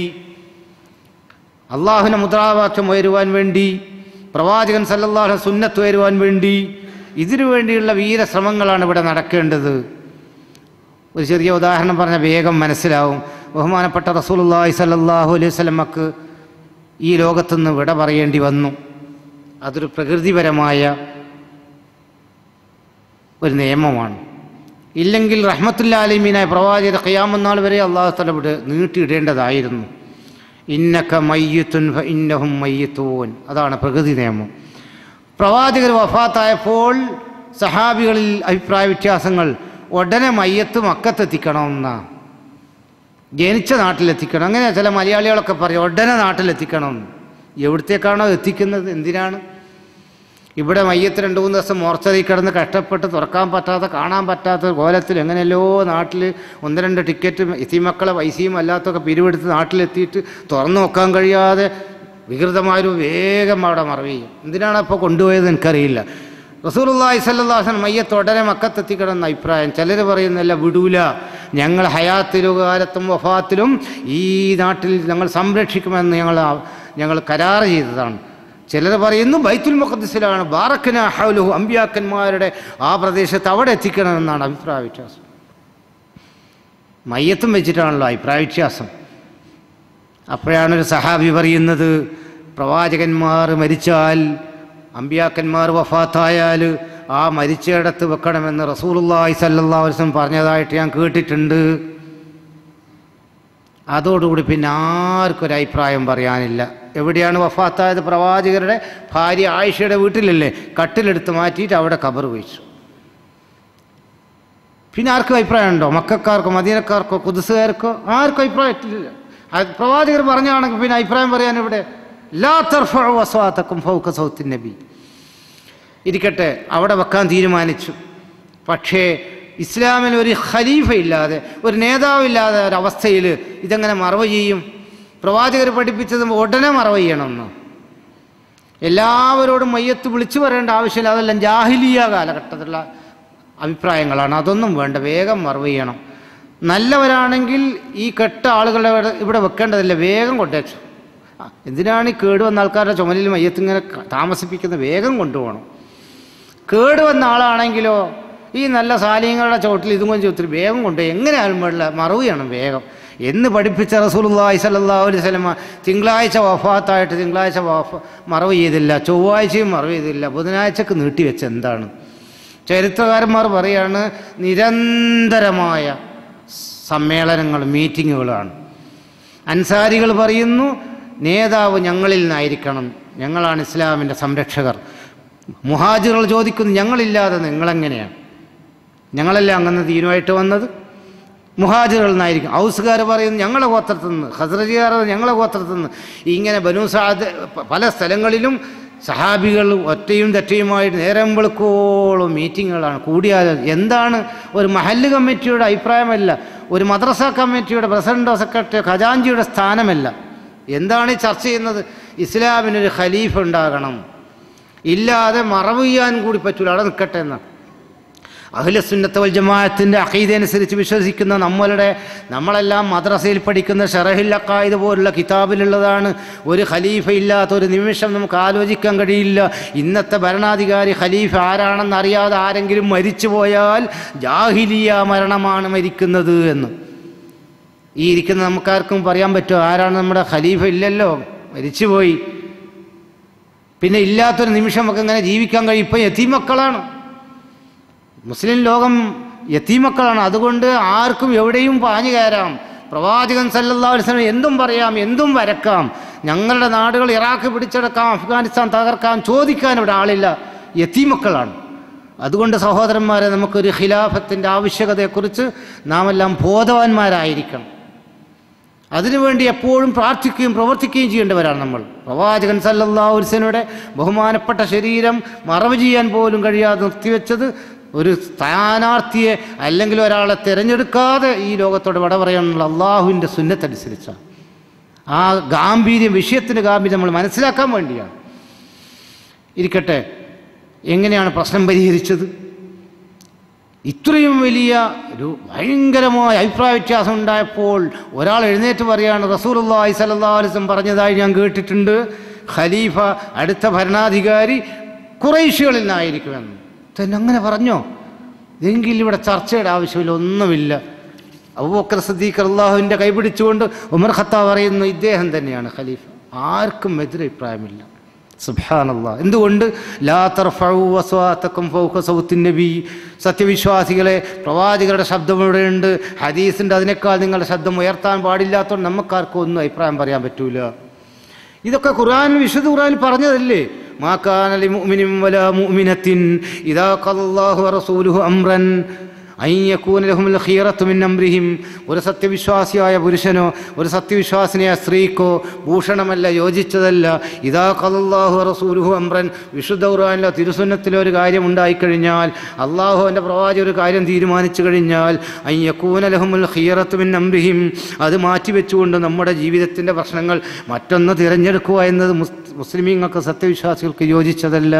അള്ളാഹുവിൻ്റെ മുദ്രാവാക്യം ഉയരുവാൻ വേണ്ടി പ്രവാചകൻ സല്ലല്ലാഹു സുന്നത്ത് ഉയരുവാൻ വേണ്ടി ഇതിനു വേണ്ടിയുള്ള വീരശ്രമങ്ങളാണ് ഇവിടെ നടക്കേണ്ടത് ഒരു ചെറിയ ഉദാഹരണം പറഞ്ഞ വേഗം മനസ്സിലാവും ബഹുമാനപ്പെട്ട റസൂലുള്ളാഹി സല്ലല്ലാഹു അലൈഹി വസല്ലമക്ക് ഈ ലോകത്തുനിന്ന് വിട പറയേണ്ടി വന്നു അതൊരു പ്രകൃതിപരമായ ഒരു നിയമമാണ് ഇല്ലെങ്കിൽ റഹ്മത്തുല്ലാലിമീനായ പ്രവാചക ഖിയാമന്നാൾ വരെ അള്ളാഹു തല വിട് നീട്ടിയിടേണ്ടതായിരുന്നു ഇന്നക്ക മയ്യത്തുൻ ഫ ഇന്നഹും മയ്യത്തൂൻ അതാണ് പ്രകൃതി നിയമം പ്രവാചകർ വഫാത്തായപ്പോൾ സഹാബികളിൽ അഭിപ്രായ വ്യത്യാസങ്ങൾ ഉടനെ മയ്യത്ത് മക്കത്തെത്തിക്കണമെന്നാണ് ജനിച്ച നാട്ടിലെത്തിക്കണം അങ്ങനെ ചില മലയാളികളൊക്കെ പറയും ഉടനെ നാട്ടിലെത്തിക്കണം എവിടത്തേക്കാണോ എത്തിക്കുന്നത് എന്തിനാണ് ഇവിടെ മയ്യത്ത് രണ്ട് മൂന്ന് ദിവസം മോർച്ചറി കിടന്ന് കഷ്ടപ്പെട്ട് തുറക്കാൻ പറ്റാത്ത കാണാൻ പറ്റാത്ത കോലത്തിൽ എങ്ങനെയല്ലോ നാട്ടിൽ ഒന്ന് രണ്ട് ടിക്കറ്റ് എത്തിമക്കളെ പൈസയും അല്ലാത്തൊക്കെ പിരിവെടുത്ത് നാട്ടിലെത്തിയിട്ട് തുറന്നു നോക്കാൻ കഴിയാതെ വികൃതമായൊരു വേഗം അവിടെ മറവ് ചെയ്യും എന്തിനാണ് അപ്പോൾ കൊണ്ടുപോയത് എനിക്കറിയില്ല റസൂലുള്ളാഹി സ്വല്ലല്ലാഹു മയ്യത്ത് ഉടനെ മക്കത്തെത്തിക്കണമെന്ന അഭിപ്രായം ചിലർ പറയുന്നില്ല വിടൂല ഞങ്ങൾ ഹയാത്തിലും കാലത്തും വഫാത്തിലും ഈ നാട്ടിൽ ഞങ്ങൾ സംരക്ഷിക്കുമെന്ന് ഞങ്ങൾ ഞങ്ങൾ കരാർ ചെയ്തതാണ് ചിലർ പറയുന്നു ബൈത്തുൽ മുഖദ്സിലാണ് ബാറക്കന ഹൗലുഹു അമ്പിയാക്കന്മാരുടെ ആ പ്രദേശത്ത് അവിടെ എത്തിക്കണമെന്നാണ് അഭിപ്രായ വ്യത്യാസം മയ്യത്തും വെച്ചിട്ടാണല്ലോ അഭിപ്രായ വ്യത്യാസം അപ്പോഴാണ് ഒരു സഹാബി പറയുന്നത് പ്രവാചകന്മാർ മരിച്ചാൽ അമ്പിയാക്കന്മാർ വഫാത്തായാൽ ആ മരിച്ചയിടത്ത് വെക്കണമെന്ന് റസൂലുള്ളാഹി സല്ലല്ലാഹു അലൈഹി വസല്ലം പറഞ്ഞതായിട്ട് ഞാൻ കേട്ടിട്ടുണ്ട് അതോടുകൂടി പിന്നെ ആർക്കും ഒരു അഭിപ്രായം പറയാനില്ല എവിടെയാണ് വഫാത്തായത് പ്രവാചകരുടെ ഭാര്യ ആയിഷയുടെ വീട്ടിലല്ലേ കട്ടിലെടുത്ത് മാറ്റിയിട്ട് അവിടെ കബർ വെച്ചു പിന്നെ ആർക്കും അഭിപ്രായം ഉണ്ടോ മക്കാർക്കോ മദീനക്കാർക്കോ കുതിസുകാർക്കോ ആർക്കും അഭിപ്രായത്തില്ല അത് പ്രവാചകർ പറഞ്ഞാണെങ്കിൽ പിന്നെ അഭിപ്രായം പറയാൻ ഇവിടെ ലാ തർഫഉ അസ്വാതക്കും ഫൗക സൗത്തിൻ നബി ഇരിക്കട്ടെ അവിടെ വെക്കാൻ തീരുമാനിച്ചു പക്ഷേ ഇസ്ലാമിൽ ഒരു ഖലീഫ ഇല്ലാതെ ഒരു നേതാവില്ലാതെ ഒരവസ്ഥയിൽ ഇതെങ്ങനെ മറവ് ചെയ്യും പ്രവാചകർ പഠിപ്പിച്ചത് ഉടനെ മറവ് ചെയ്യണമെന്ന് എല്ലാവരോടും മയ്യത്ത് വിളിച്ചു പറയേണ്ട ആവശ്യമില്ല അതെല്ലാം ജാഹിലിയ കാലഘട്ടത്തിലുള്ള അഭിപ്രായങ്ങളാണ് അതൊന്നും വേണ്ട വേഗം മറവ് ചെയ്യണം നല്ലവരാണെങ്കിൽ ഈ കെട്ട ആളുകളെ ഇവിടെ- ഇവിടെ വെക്കേണ്ടതില്ല വേഗം കൊണ്ടേച്ചു ആ, എന്തിനാണ് ഈ കേട് വന്ന ആൾക്കാരുടെ ചുമലിൽ മയ്യത്ത് ഇങ്ങനെ ക- താമസിപ്പിക്കുന്നത് വേഗം കൊണ്ടുപോകണം കേട് വന്ന ആളാണെങ്കിലോ ഈ നല്ല സാലിയങ്ങളുടെ ചോട്ടിൽ ഇതും കൊണ്ട് ഒത്തിരി വേഗം കൊണ്ട് എങ്ങനെയാലും വേണ്ട മറവ് ചെയ്യണം വേഗം എന്ന് പഠിപ്പിച്ച റസൂലുള്ളാഹി സ്വല്ലല്ലാഹു അലൈഹി വസല്ലമ തിങ്കളാഴ്ച വഫാത്തായിട്ട് തിങ്കളാഴ്ച വഫ മറവ് ചെയ്തില്ല ചൊവ്വാഴ്ചയും മറവ് ചെയ്തില്ല ബുധനാഴ്ചക്ക് നീട്ടിവെച്ച് എന്താണ് ചരിത്രകാരന്മാർ പറയാണ് നിരന്തരമായ സമ്മേളനങ്ങൾ മീറ്റിങ്ങുകളാണ് അൻസാരികൾ പറയുന്നു നേതാവ് ഞങ്ങളിൽ നിന്നായിരിക്കണം ഞങ്ങളാണ് ഇസ്ലാമിൻ്റെ സംരക്ഷകർ മുഹാജിറുകൾ ചോദിക്കുന്നു ഞങ്ങളില്ലാതെ നിങ്ങളെങ്ങനെയാണ് ഞങ്ങളല്ലേ അങ്ങനെ തീരുമായിട്ട് വന്നത് മുഹാജിറുകൾ നിന്നായിരിക്കും ഔസുകാർ പറയുന്നു ഞങ്ങളെ ഗോത്രത്തിൽ നിന്ന് ഹസ്രജികാർ ഞങ്ങളെ ഗോത്രത്തിൽ നിന്ന് ഇങ്ങനെ ബനൂസാദ് പല സ്ഥലങ്ങളിലും സഹാബികൾ ഒറ്റയും തെറ്റയുമായിട്ട് നേരം വെളുക്കോളം മീറ്റിങ്ങുകളാണ് കൂടിയാൽ എന്താണ് ഒരു മഹല്ല് കമ്മിറ്റിയുടെ അഭിപ്രായമല്ല ഒരു മദ്രസ കമ്മിറ്റിയുടെ പ്രസിഡന്റോ സെക്രട്ടറിയോ ഖജാഞ്ചിയുടെ സ്ഥാനമല്ല എന്താണ് ഈ ചർച്ച ചെയ്യുന്നത് ഇസ്ലാമിനൊരു ഖലീഫ് ഉണ്ടാകണം ഇല്ലാതെ മറവ് ചെയ്യാൻ കൂടി പറ്റൂല അവിടെ നിൽക്കട്ടെ എന്നാണ് അഖിലസുന്നത്ത് വൽ ജമാഅത്തിൻ്റെ അഖീദനുസരിച്ച് വിശ്വസിക്കുന്ന നമ്മളുടെ നമ്മളെല്ലാം മദ്രസയിൽ പഠിക്കുന്ന ഷറഹിൽ അക്കായത് പോലുള്ള കിതാബിലുള്ളതാണ് ഒരു ഖലീഫ ഇല്ലാത്ത ഒരു നിമിഷം നമുക്ക് ആലോചിക്കാൻ കഴിയില്ല ഇന്നത്തെ ഭരണാധികാരി ഖലീഫ ആരാണെന്ന് അറിയാതെ ആരെങ്കിലും മരിച്ചു പോയാൽ ജാഹിലിയ മരണമാണ് മരിക്കുന്നത് എന്ന് ഈ ഇരിക്കുന്ന നമുക്കാർക്കും പറയാൻ പറ്റുമോ ആരാണ് നമ്മുടെ ഖലീഫ ഇല്ലല്ലോ മരിച്ചുപോയി പിന്നെ ഇല്ലാത്തൊരു നിമിഷം നമുക്ക് ഇങ്ങനെ ജീവിക്കാൻ കഴിയും ഇപ്പം യത്തീമക്കളാണ് മുസ്ലിം ലോകം യത്തീമക്കളാണ് അതുകൊണ്ട് ആർക്കും എവിടെയും പാഞ്ഞു കയറാം പ്രവാചകൻ സല്ലല്ലാഹു അലൈഹി വസല്ലം എന്തും പറയാം എന്തും വരക്കാം ഞങ്ങളുടെ നാടുകൾ ഇറാഖ് പിടിച്ചെടുക്കാം അഫ്ഗാനിസ്ഥാൻ തകർക്കാം ചോദിക്കാൻ ഇവിടെ ആളില്ല യത്തീമക്കളാണ് അതുകൊണ്ട് സഹോദരന്മാരെ നമുക്കൊരു ഖിലാഫത്തിൻ്റെ ആവശ്യകതയെക്കുറിച്ച് നാം എല്ലാം ബോധവാന്മാരായിരിക്കണം അതിനുവേണ്ടി എപ്പോഴും പ്രാർത്ഥിക്കുകയും പ്രവർത്തിക്കുകയും ചെയ്യേണ്ടവരാണ് നമ്മൾ പ്രവാചകൻ സല്ലല്ലാഹു അലൈഹി വസല്ലമയുടെ ബഹുമാനപ്പെട്ട ശരീരം മറവ് ചെയ്യാൻ പോലും കഴിയാതെ നിർത്തിവെച്ചത് ഒരു സ്ഥാനാർത്ഥിയെ അല്ലെങ്കിൽ ഒരാളെ തിരഞ്ഞെടുക്കാതെ ഈ ലോകത്തോട് വിട പറയാനുള്ള അള്ളാഹുവിൻ്റെ സുന്നത്തനുസരിച്ചാണ് ആ ഗാംഭീര്യം വിഷയത്തിൻ്റെ ഗാംഭീര്യം നമ്മൾ മനസ്സിലാക്കാൻ വേണ്ടിയാണ് ഇരിക്കട്ടെ എങ്ങനെയാണ് പ്രശ്നം പരിഹരിച്ചത് ഇത്രയും വലിയ ഒരു ഭയങ്കരമായ അഭിപ്രായ വ്യത്യാസം ഉണ്ടായപ്പോൾ ഒരാൾ എഴുന്നേറ്റ് പറയാണ് റസൂലുള്ളാഹി സ്വല്ലല്ലാഹു അലൈഹി വസല്ലം പറഞ്ഞതായി ഞാൻ കേട്ടിട്ടുണ്ട് ഖലീഫ അടുത്ത ഭരണാധികാരി കുറേശ്യകളിൽ നിന്നായിരിക്കുമെന്ന് തന്നെ അങ്ങനെ പറഞ്ഞോ എങ്കിൽ ഇവിടെ ചർച്ചയുടെ ആവശ്യമില്ല ഒന്നുമില്ല അബൂബക്കർ സദ്ദീഖ് അള്ളാഹുവിൻ്റെ കൈപിടിച്ചുകൊണ്ട് ഉമർ ഖത്താബ് പറയുന്നു ഇദ്ദേഹം തന്നെയാണ് ഖലീഫ ആർക്കും എതിരഭിപ്രായമില്ല സുബ്ഹാനല്ലാ എന്തുകൊണ്ട് ലാ തർഫഉ അസ്വാതക്കും ഫൗക സൗത്തിൻ നബി സത്യവിശ്വാസികളെ പ്രവാചകരുടെ ശബ്ദം ഇവിടെയുണ്ട് ഹദീസിൻ്റെ അതിനേക്കാൾ നിങ്ങളുടെ ശബ്ദം ഉയർത്താൻ പാടില്ലാത്തതുകൊണ്ട് നമുക്കാർക്കും ഒന്നും അഭിപ്രായം പറയാൻ പറ്റൂല ഇതൊക്കെ ഖുർആനിൽ വിശുദ്ധ ഖുർആനിൽ പറഞ്ഞതല്ലേ മാ കാന ലി മുഅ്മിനിൻ വലാ മുഅ്മിനത്തിൻ ഇദാ ഖല്ലല്ലാഹു വറസൂലുഹു അംറൻ അയ്യക്കൂനലഹുൽ ഖീറത്തുമിൻ അംരിഹിം ഒരു സത്യവിശ്വാസിയായ പുരുഷനോ ഒരു സത്യവിശ്വാസിനിയായ സ്ത്രീക്കോ ഭൂഷണമല്ല യോജിച്ചതല്ല ഇതാ കലല്ലാഹു റസൂലുഹു അമ്രൻ വിശുദ്ധ ഖുർആനിലോ തിരുസുന്നത്തിലോ ഒരു കാര്യം ഉണ്ടായിക്കഴിഞ്ഞാൽ അള്ളാഹു എൻ്റെ പ്രവാചക ഒരു കാര്യം തീരുമാനിച്ചു കഴിഞ്ഞാൽ അയ്യക്കൂനലഹുൽ ഖീറത്തുമിൻ അംരിഹിം അത് മാറ്റിവെച്ചുകൊണ്ട് നമ്മുടെ ജീവിതത്തിൻ്റെ പ്രശ്നങ്ങൾ മറ്റൊന്ന് തിരഞ്ഞെടുക്കുക എന്നത് മുസ് മുസ്ലിമീങ്ങൾക്ക് സത്യവിശ്വാസികൾക്ക് യോജിച്ചതല്ല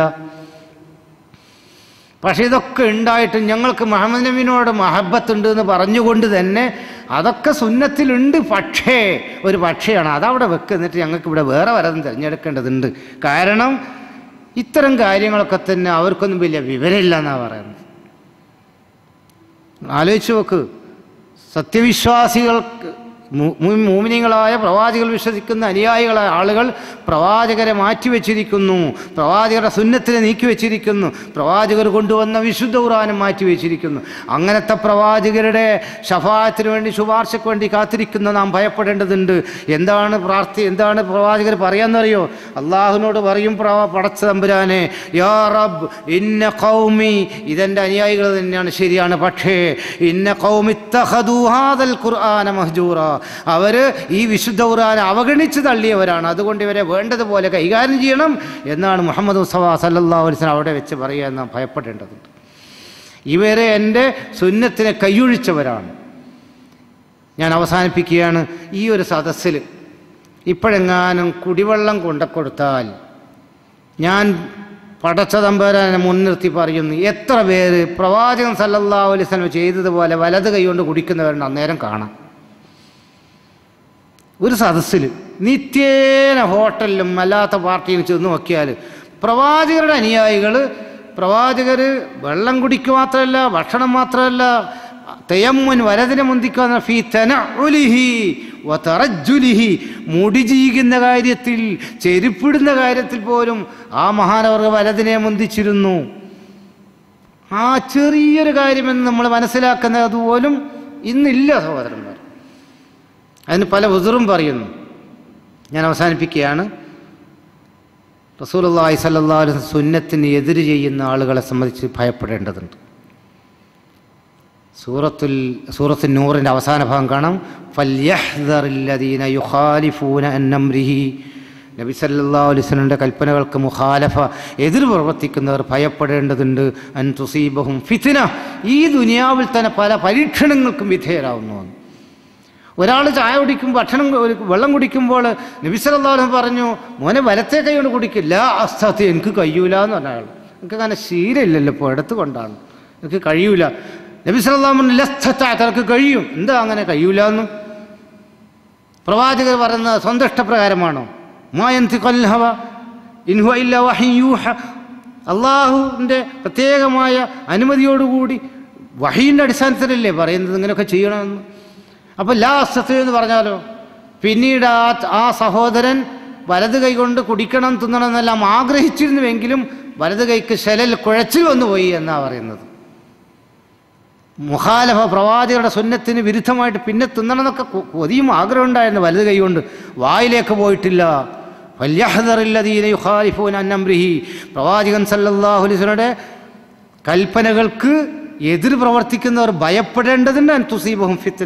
പക്ഷേ ഇതൊക്കെ ഉണ്ടായിട്ടും ഞങ്ങൾക്ക് മുഹമ്മദ് നബീനോട് മഹബത്തുണ്ട് എന്ന് പറഞ്ഞുകൊണ്ട് തന്നെ അതൊക്കെ സുന്നത്തിലുണ്ട് പക്ഷേ ഒരു പക്ഷേയാണ് അതവിടെ വെക്ക് എന്നിട്ട് ഞങ്ങൾക്ക് ഇവിടെ വേറെ വരതും തിരഞ്ഞെടുക്കേണ്ടതുണ്ട് കാരണം ഇത്തരം കാര്യങ്ങളൊക്കെ തന്നെ അവർക്കൊന്നും വലിയ വിവരമില്ല എന്നാണ് പറയുന്നത് ആലോചിച്ച് നോക്ക് സത്യവിശ്വാസികൾക്ക് മു- മു- മൂമിനികളായ പ്രവാചകൾ വിശ്വസിക്കുന്ന അനുയായികളായ ആളുകൾ പ്രവാചകരെ മാറ്റിവെച്ചിരിക്കുന്നു പ്രവാചകരുടെ സുന്നത്തിനെ നീക്കിവെച്ചിരിക്കുന്നു പ്രവാചകർ കൊണ്ടുവന്ന വിശുദ്ധ ഖുർആനും മാറ്റിവെച്ചിരിക്കുന്നു അങ്ങനത്തെ പ്രവാചകരുടെ ഷഫായത്തിന് വേണ്ടി ശുപാർശയ്ക്ക് വേണ്ടി കാത്തിരിക്കുന്ന നാം ഭയപ്പെടേണ്ടതുണ്ട് എന്താണ് പ്രാർത്ഥി എന്താണ് പ്രവാചകർ പറയാന്നറിയോ അള്ളാഹുവിനോട് പറയും പ്രവ പടച്ച തമ്പുരാനെ യാ റബ്ബ് ഇന്ന കൗമി ഇതെൻ്റെ അനുയായികൾ തന്നെയാണ് ശരിയാണ് പക്ഷേ ഇന്ന കൗമി ഇത്തഖദൂ ഹാദൽ ഖുർആന മഹ്ജൂറ അവർ ഈ വിശുദ്ധ ഖുർആൻ അവഗണിച്ച് തള്ളിയവരാണ് അതുകൊണ്ട് ഇവരെ വേണ്ടതുപോലെ കൈകാര്യം ചെയ്യണം എന്നാണ് മുഹമ്മദ് മുസ്തഫ സല്ലല്ലാഹു അലൈഹി വസല്ലം അവിടെ വെച്ച് പറയുക എന്ന് നാം ഭയപ്പെടേണ്ടതുണ്ട് ഇവരെ എൻ്റെ സുന്നത്തിനെ കൈയൊഴിച്ചവരാണ് ഞാൻ അവസാനിപ്പിക്കുകയാണ് ഈ ഒരു സദസ്സിൽ ഇപ്പോഴെങ്ങാനും കുടിവെള്ളം കൊണ്ടുകൊടുത്താൽ ഞാൻ പടച്ച തമ്പരാനെ മുൻനിർത്തി പറയുന്നു എത്ര പേര് പ്രവാചകൻ സല്ലല്ലാഹു അലൈഹി വസല്ലം ചെയ്തതുപോലെ വലത് കൈകൊണ്ട് കുടിക്കുന്നവരുണ്ട് അന്നേരം കാണാം ഒരു സദസ്സിൽ നിത്യേന ഹോട്ടലിലും അല്ലാത്ത പാർട്ടിയിൽ ചെന്ന് നോക്കിയാൽ പ്രവാചകരുടെ അനുയായികൾ പ്രവാചകർ വെള്ളം കുടിക്കുക മാത്രമല്ല ഭക്ഷണം മാത്രമല്ല തെയമ്മുൻ വരതിനെ മുന്തിക്കുന്ന ഫീ തനഉലിഹി വതറജ്ജുലിഹി മുടി ചീകുന്ന കാര്യത്തിൽ ചെരുപ്പിടുന്ന കാര്യത്തിൽ പോലും ആ മഹാനവർ വലതിനെ മുന്തിച്ചിരുന്നു ആ ചെറിയൊരു കാര്യമെന്ന് നമ്മൾ മനസ്സിലാക്കുന്നത് പോലും ഇന്നില്ല സഹോദരന്മാർ അതിന് പല ഉസുറും പറയുന്നു ഞാൻ അവസാനിപ്പിക്കുകയാണ് റസൂലുള്ളാഹി സ്വല്ലല്ലാഹു അലൈഹി വസല്ലം സുന്നത്തിന് എതിര് ചെയ്യുന്ന ആളുകളെ സംബന്ധിച്ച് ഭയപ്പെടേണ്ടതുണ്ട് സൂറത്തുൽ സൂറത്തു നൂറിൻ്റെ അവസാന ഭാഗം കാണാം ഫല്യഹ്ദറില്ലദീന യുഖാലിഫൂന അൻ അംരിഹി നബി സല്ലല്ലാഹു അലൈഹി വസല്ലമയുടെ കൽപ്പനകൾക്ക് മുഖാലഫ എതിർ പ്രവർത്തിക്കുന്നവർ ഭയപ്പെടേണ്ടതുണ്ട് അൻ തുസീബഹും ഫിത്ന ഈ ദുനിയാവിൽ തന്നെ പല പരീക്ഷണങ്ങൾക്കും വിധേയരാകുന്നു ഒരാൾ ചായ കുടിക്കും ഭക്ഷണം ഒരു വെള്ളം കുടിക്കുമ്പോൾ നബിസലാഹു പറഞ്ഞു മോനെ വലത്തെ കൈ കൊണ്ട് കുടിക്കില്ല അസ്ഥാത്തി എനിക്ക് കഴിയൂല എന്ന് പറഞ്ഞ ആൾ എനിക്ക് അങ്ങനെ ശീലമില്ലല്ലോ ഇപ്പോൾ എടുത്തു കൊണ്ടാണ് എനിക്ക് കഴിയൂല നബിസലാഹു ലസ്ഥക്ക് കഴിയും എന്താ അങ്ങനെ കഴിയൂല എന്നും പ്രവാചകർ പറയുന്നത് സ്വന്തം ഇഷ്ടപ്രകാരമാണോ മായന്തി കൊല്ലവ ഇൻഹു ഇല്ല വഹിയൂഹ അള്ളാഹുവിൻ്റെ പ്രത്യേകമായ അനുമതിയോടുകൂടി വഹീൻ്റെ അടിസ്ഥാനത്തിലല്ലേ പറയുന്നത് ഇങ്ങനെയൊക്കെ ചെയ്യണമെന്ന് അപ്പോൾ ലാ അസത്ത് എന്ന് പറഞ്ഞാലോ പിന്നീട് ആ ആ സഹോദരൻ വലത് കൈ കൊണ്ട് കുടിക്കണം തിന്നണം എന്നെല്ലാം ആഗ്രഹിച്ചിരുന്നുവെങ്കിലും വലത് കൈക്ക് ശലൽ കുഴച്ചു വന്നു പോയി എന്നാണ് പറയുന്നത് മുഖാലഫ പ്രവാചകരുടെ സുന്നത്തിന് വിരുദ്ധമായിട്ട് പിന്നെ തിന്നണം എന്നൊക്കെ കൊ- കൊതിയും ആഗ്രഹം ഉണ്ടായിരുന്നു വലത് കൈ കൊണ്ട് വായിലേക്ക് പോയിട്ടില്ല വല്യഹദറില്ലദീന യുഖാലിഫൂന അൻ അംരിഹി പ്രവാചകൻ സല്ലല്ലാഹു അലൈഹി വസല്ലമയുടെ കൽപ്പനകൾക്ക് എതിർ പ്രവർത്തിക്കുന്നവർ ഭയപ്പെടേണ്ടതുണ്ട് അൻ തുസീബഹും ഫിത്ന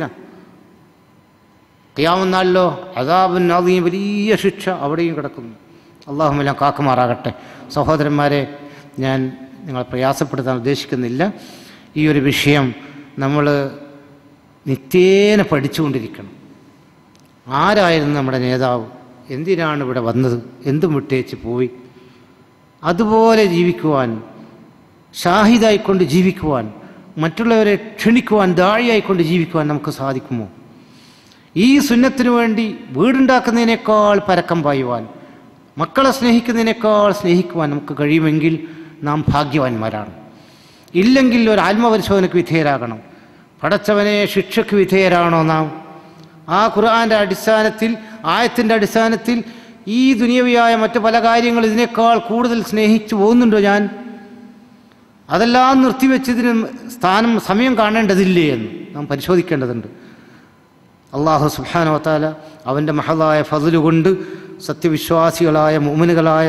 ഖിയാമനാളിലോ അതാബുൻ അദീം വലിയ ശിക്ഷ അവിടെയും കിടക്കുന്നു അള്ളാഹുമെല്ലാം കാക്കുമാറാകട്ടെ സഹോദരന്മാരെ ഞാൻ നിങ്ങളെ പ്രയാസപ്പെടുത്താൻ ഉദ്ദേശിക്കുന്നില്ല ഈ ഒരു വിഷയം നമ്മൾ നിത്യേന പഠിച്ചുകൊണ്ടിരിക്കണം ആരായിരുന്നു നമ്മുടെ നേതാവ് എന്തിനാണ് ഇവിടെ വന്നത് എന്തും വിട്ടേച്ച് പോയി അതുപോലെ ജീവിക്കുവാൻ ഷാഹിദായിക്കൊണ്ട് ജീവിക്കുവാൻ മറ്റുള്ളവരെ ക്ഷണിക്കുവാൻ ദാഴിയായിക്കൊണ്ട് ജീവിക്കുവാൻ നമുക്ക് സാധിക്കുമോ ഈ സുന്നത്തിനു വേണ്ടി വീടുണ്ടാക്കുന്നതിനേക്കാൾ പരക്കം പായുവാൻ മക്കളെ സ്നേഹിക്കുന്നതിനേക്കാൾ സ്നേഹിക്കുവാൻ നമുക്ക് കഴിയുമെങ്കിൽ നാം ഭാഗ്യവാന്മാരാണ് ഇല്ലെങ്കിൽ ഒരു ആത്മപരിശോധനയ്ക്ക് വിധേയരാകണം പടച്ചവനെ ശിക്ഷയ്ക്ക് വിധേയരാണോ നാം ആ ഖുർആൻ്റെ അടിസ്ഥാനത്തിൽ ആയത്തിൻ്റെ അടിസ്ഥാനത്തിൽ ഈ ദുനിയവിയായ മറ്റു പല കാര്യങ്ങൾ ഇതിനേക്കാൾ കൂടുതൽ സ്നേഹിച്ചു പോകുന്നുണ്ടോ ഞാൻ അതെല്ലാം നിർത്തിവെച്ചതിന് സ്ഥാനം സമയം കാണേണ്ടതില്ലേ എന്ന് നാം പരിശോധിക്കേണ്ടതുണ്ട് അള്ളാഹു സുബ്ഹാനഹു വതാല അവൻ്റെ മഹലായ ഫضل കൊണ്ട് സത്യവിശ്വാസികളായ മുഅ്മിനുകളായ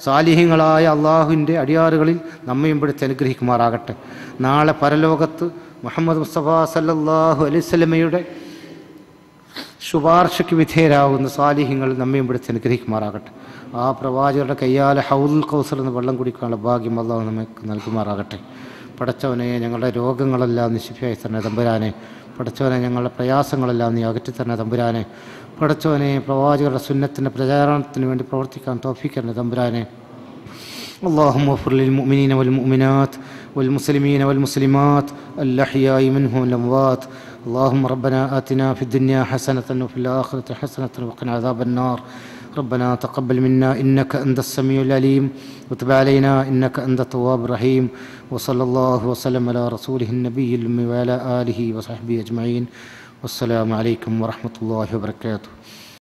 സാലിഹ്യങ്ങളായ അള്ളാഹുവിൻ്റെ അടിയാറുകളിൽ നമ്മയും പെടുത്തി അനുഗ്രഹിക്കുമാറാകട്ടെ നാളെ പരലോകത്ത് മുഹമ്മദ് മുസ്തഫ സല്ലല്ലാഹു അലൈഹി സ്വലമയുടെ ശുപാർശയ്ക്ക് വിധേയരാകുന്ന സാലിഹ്യങ്ങൾ നമ്മയും പിടിച്ച് അനുഗ്രഹിക്കുമാറാകട്ടെ ആ പ്രവാചകരുടെ കയ്യാലെ ഹൗദുൽ കൗസർ എന്ന വെള്ളം കുടിക്കാനുള്ള ഭാഗ്യം അള്ളാഹു നമുക്ക് നൽകുമാറാകട്ടെ പടച്ചവനെ ഞങ്ങളുടെ രോഗങ്ങളെല്ലാം നിശിഫയായി തന്നെ തമ്പുരാനെ പടച്ചവനെ ഞങ്ങളുടെ പ്രയാസങ്ങളെല്ലാം നീ അകറ്റി തന്നെ തമ്പുരാനെ പടച്ചവനെ പ്രവാചകരുടെ സുന്നത്തിൻ്റെ പ്രചാരണത്തിന് വേണ്ടി പ്രവർത്തിക്കാൻ തോഫിക്കന്നെ തമ്പുരാനെ اللهم اغفر للمؤمنين والمؤمنات والمسلمين والمسلمات الأحياء منهم والأموات اللهم ربنا آتنا في الدنيا حسنة وفي الآخرة حسنة وقنا عذاب النار ربنا تقبل منا إنك أنت السميع العليم وتب علينا إنك أنت التواب الرحيم وصلى الله وسلم على رسوله النبي الأمي وعلى آله وصحبه أجمعين والسلام عليكم ورحمة الله وبركاته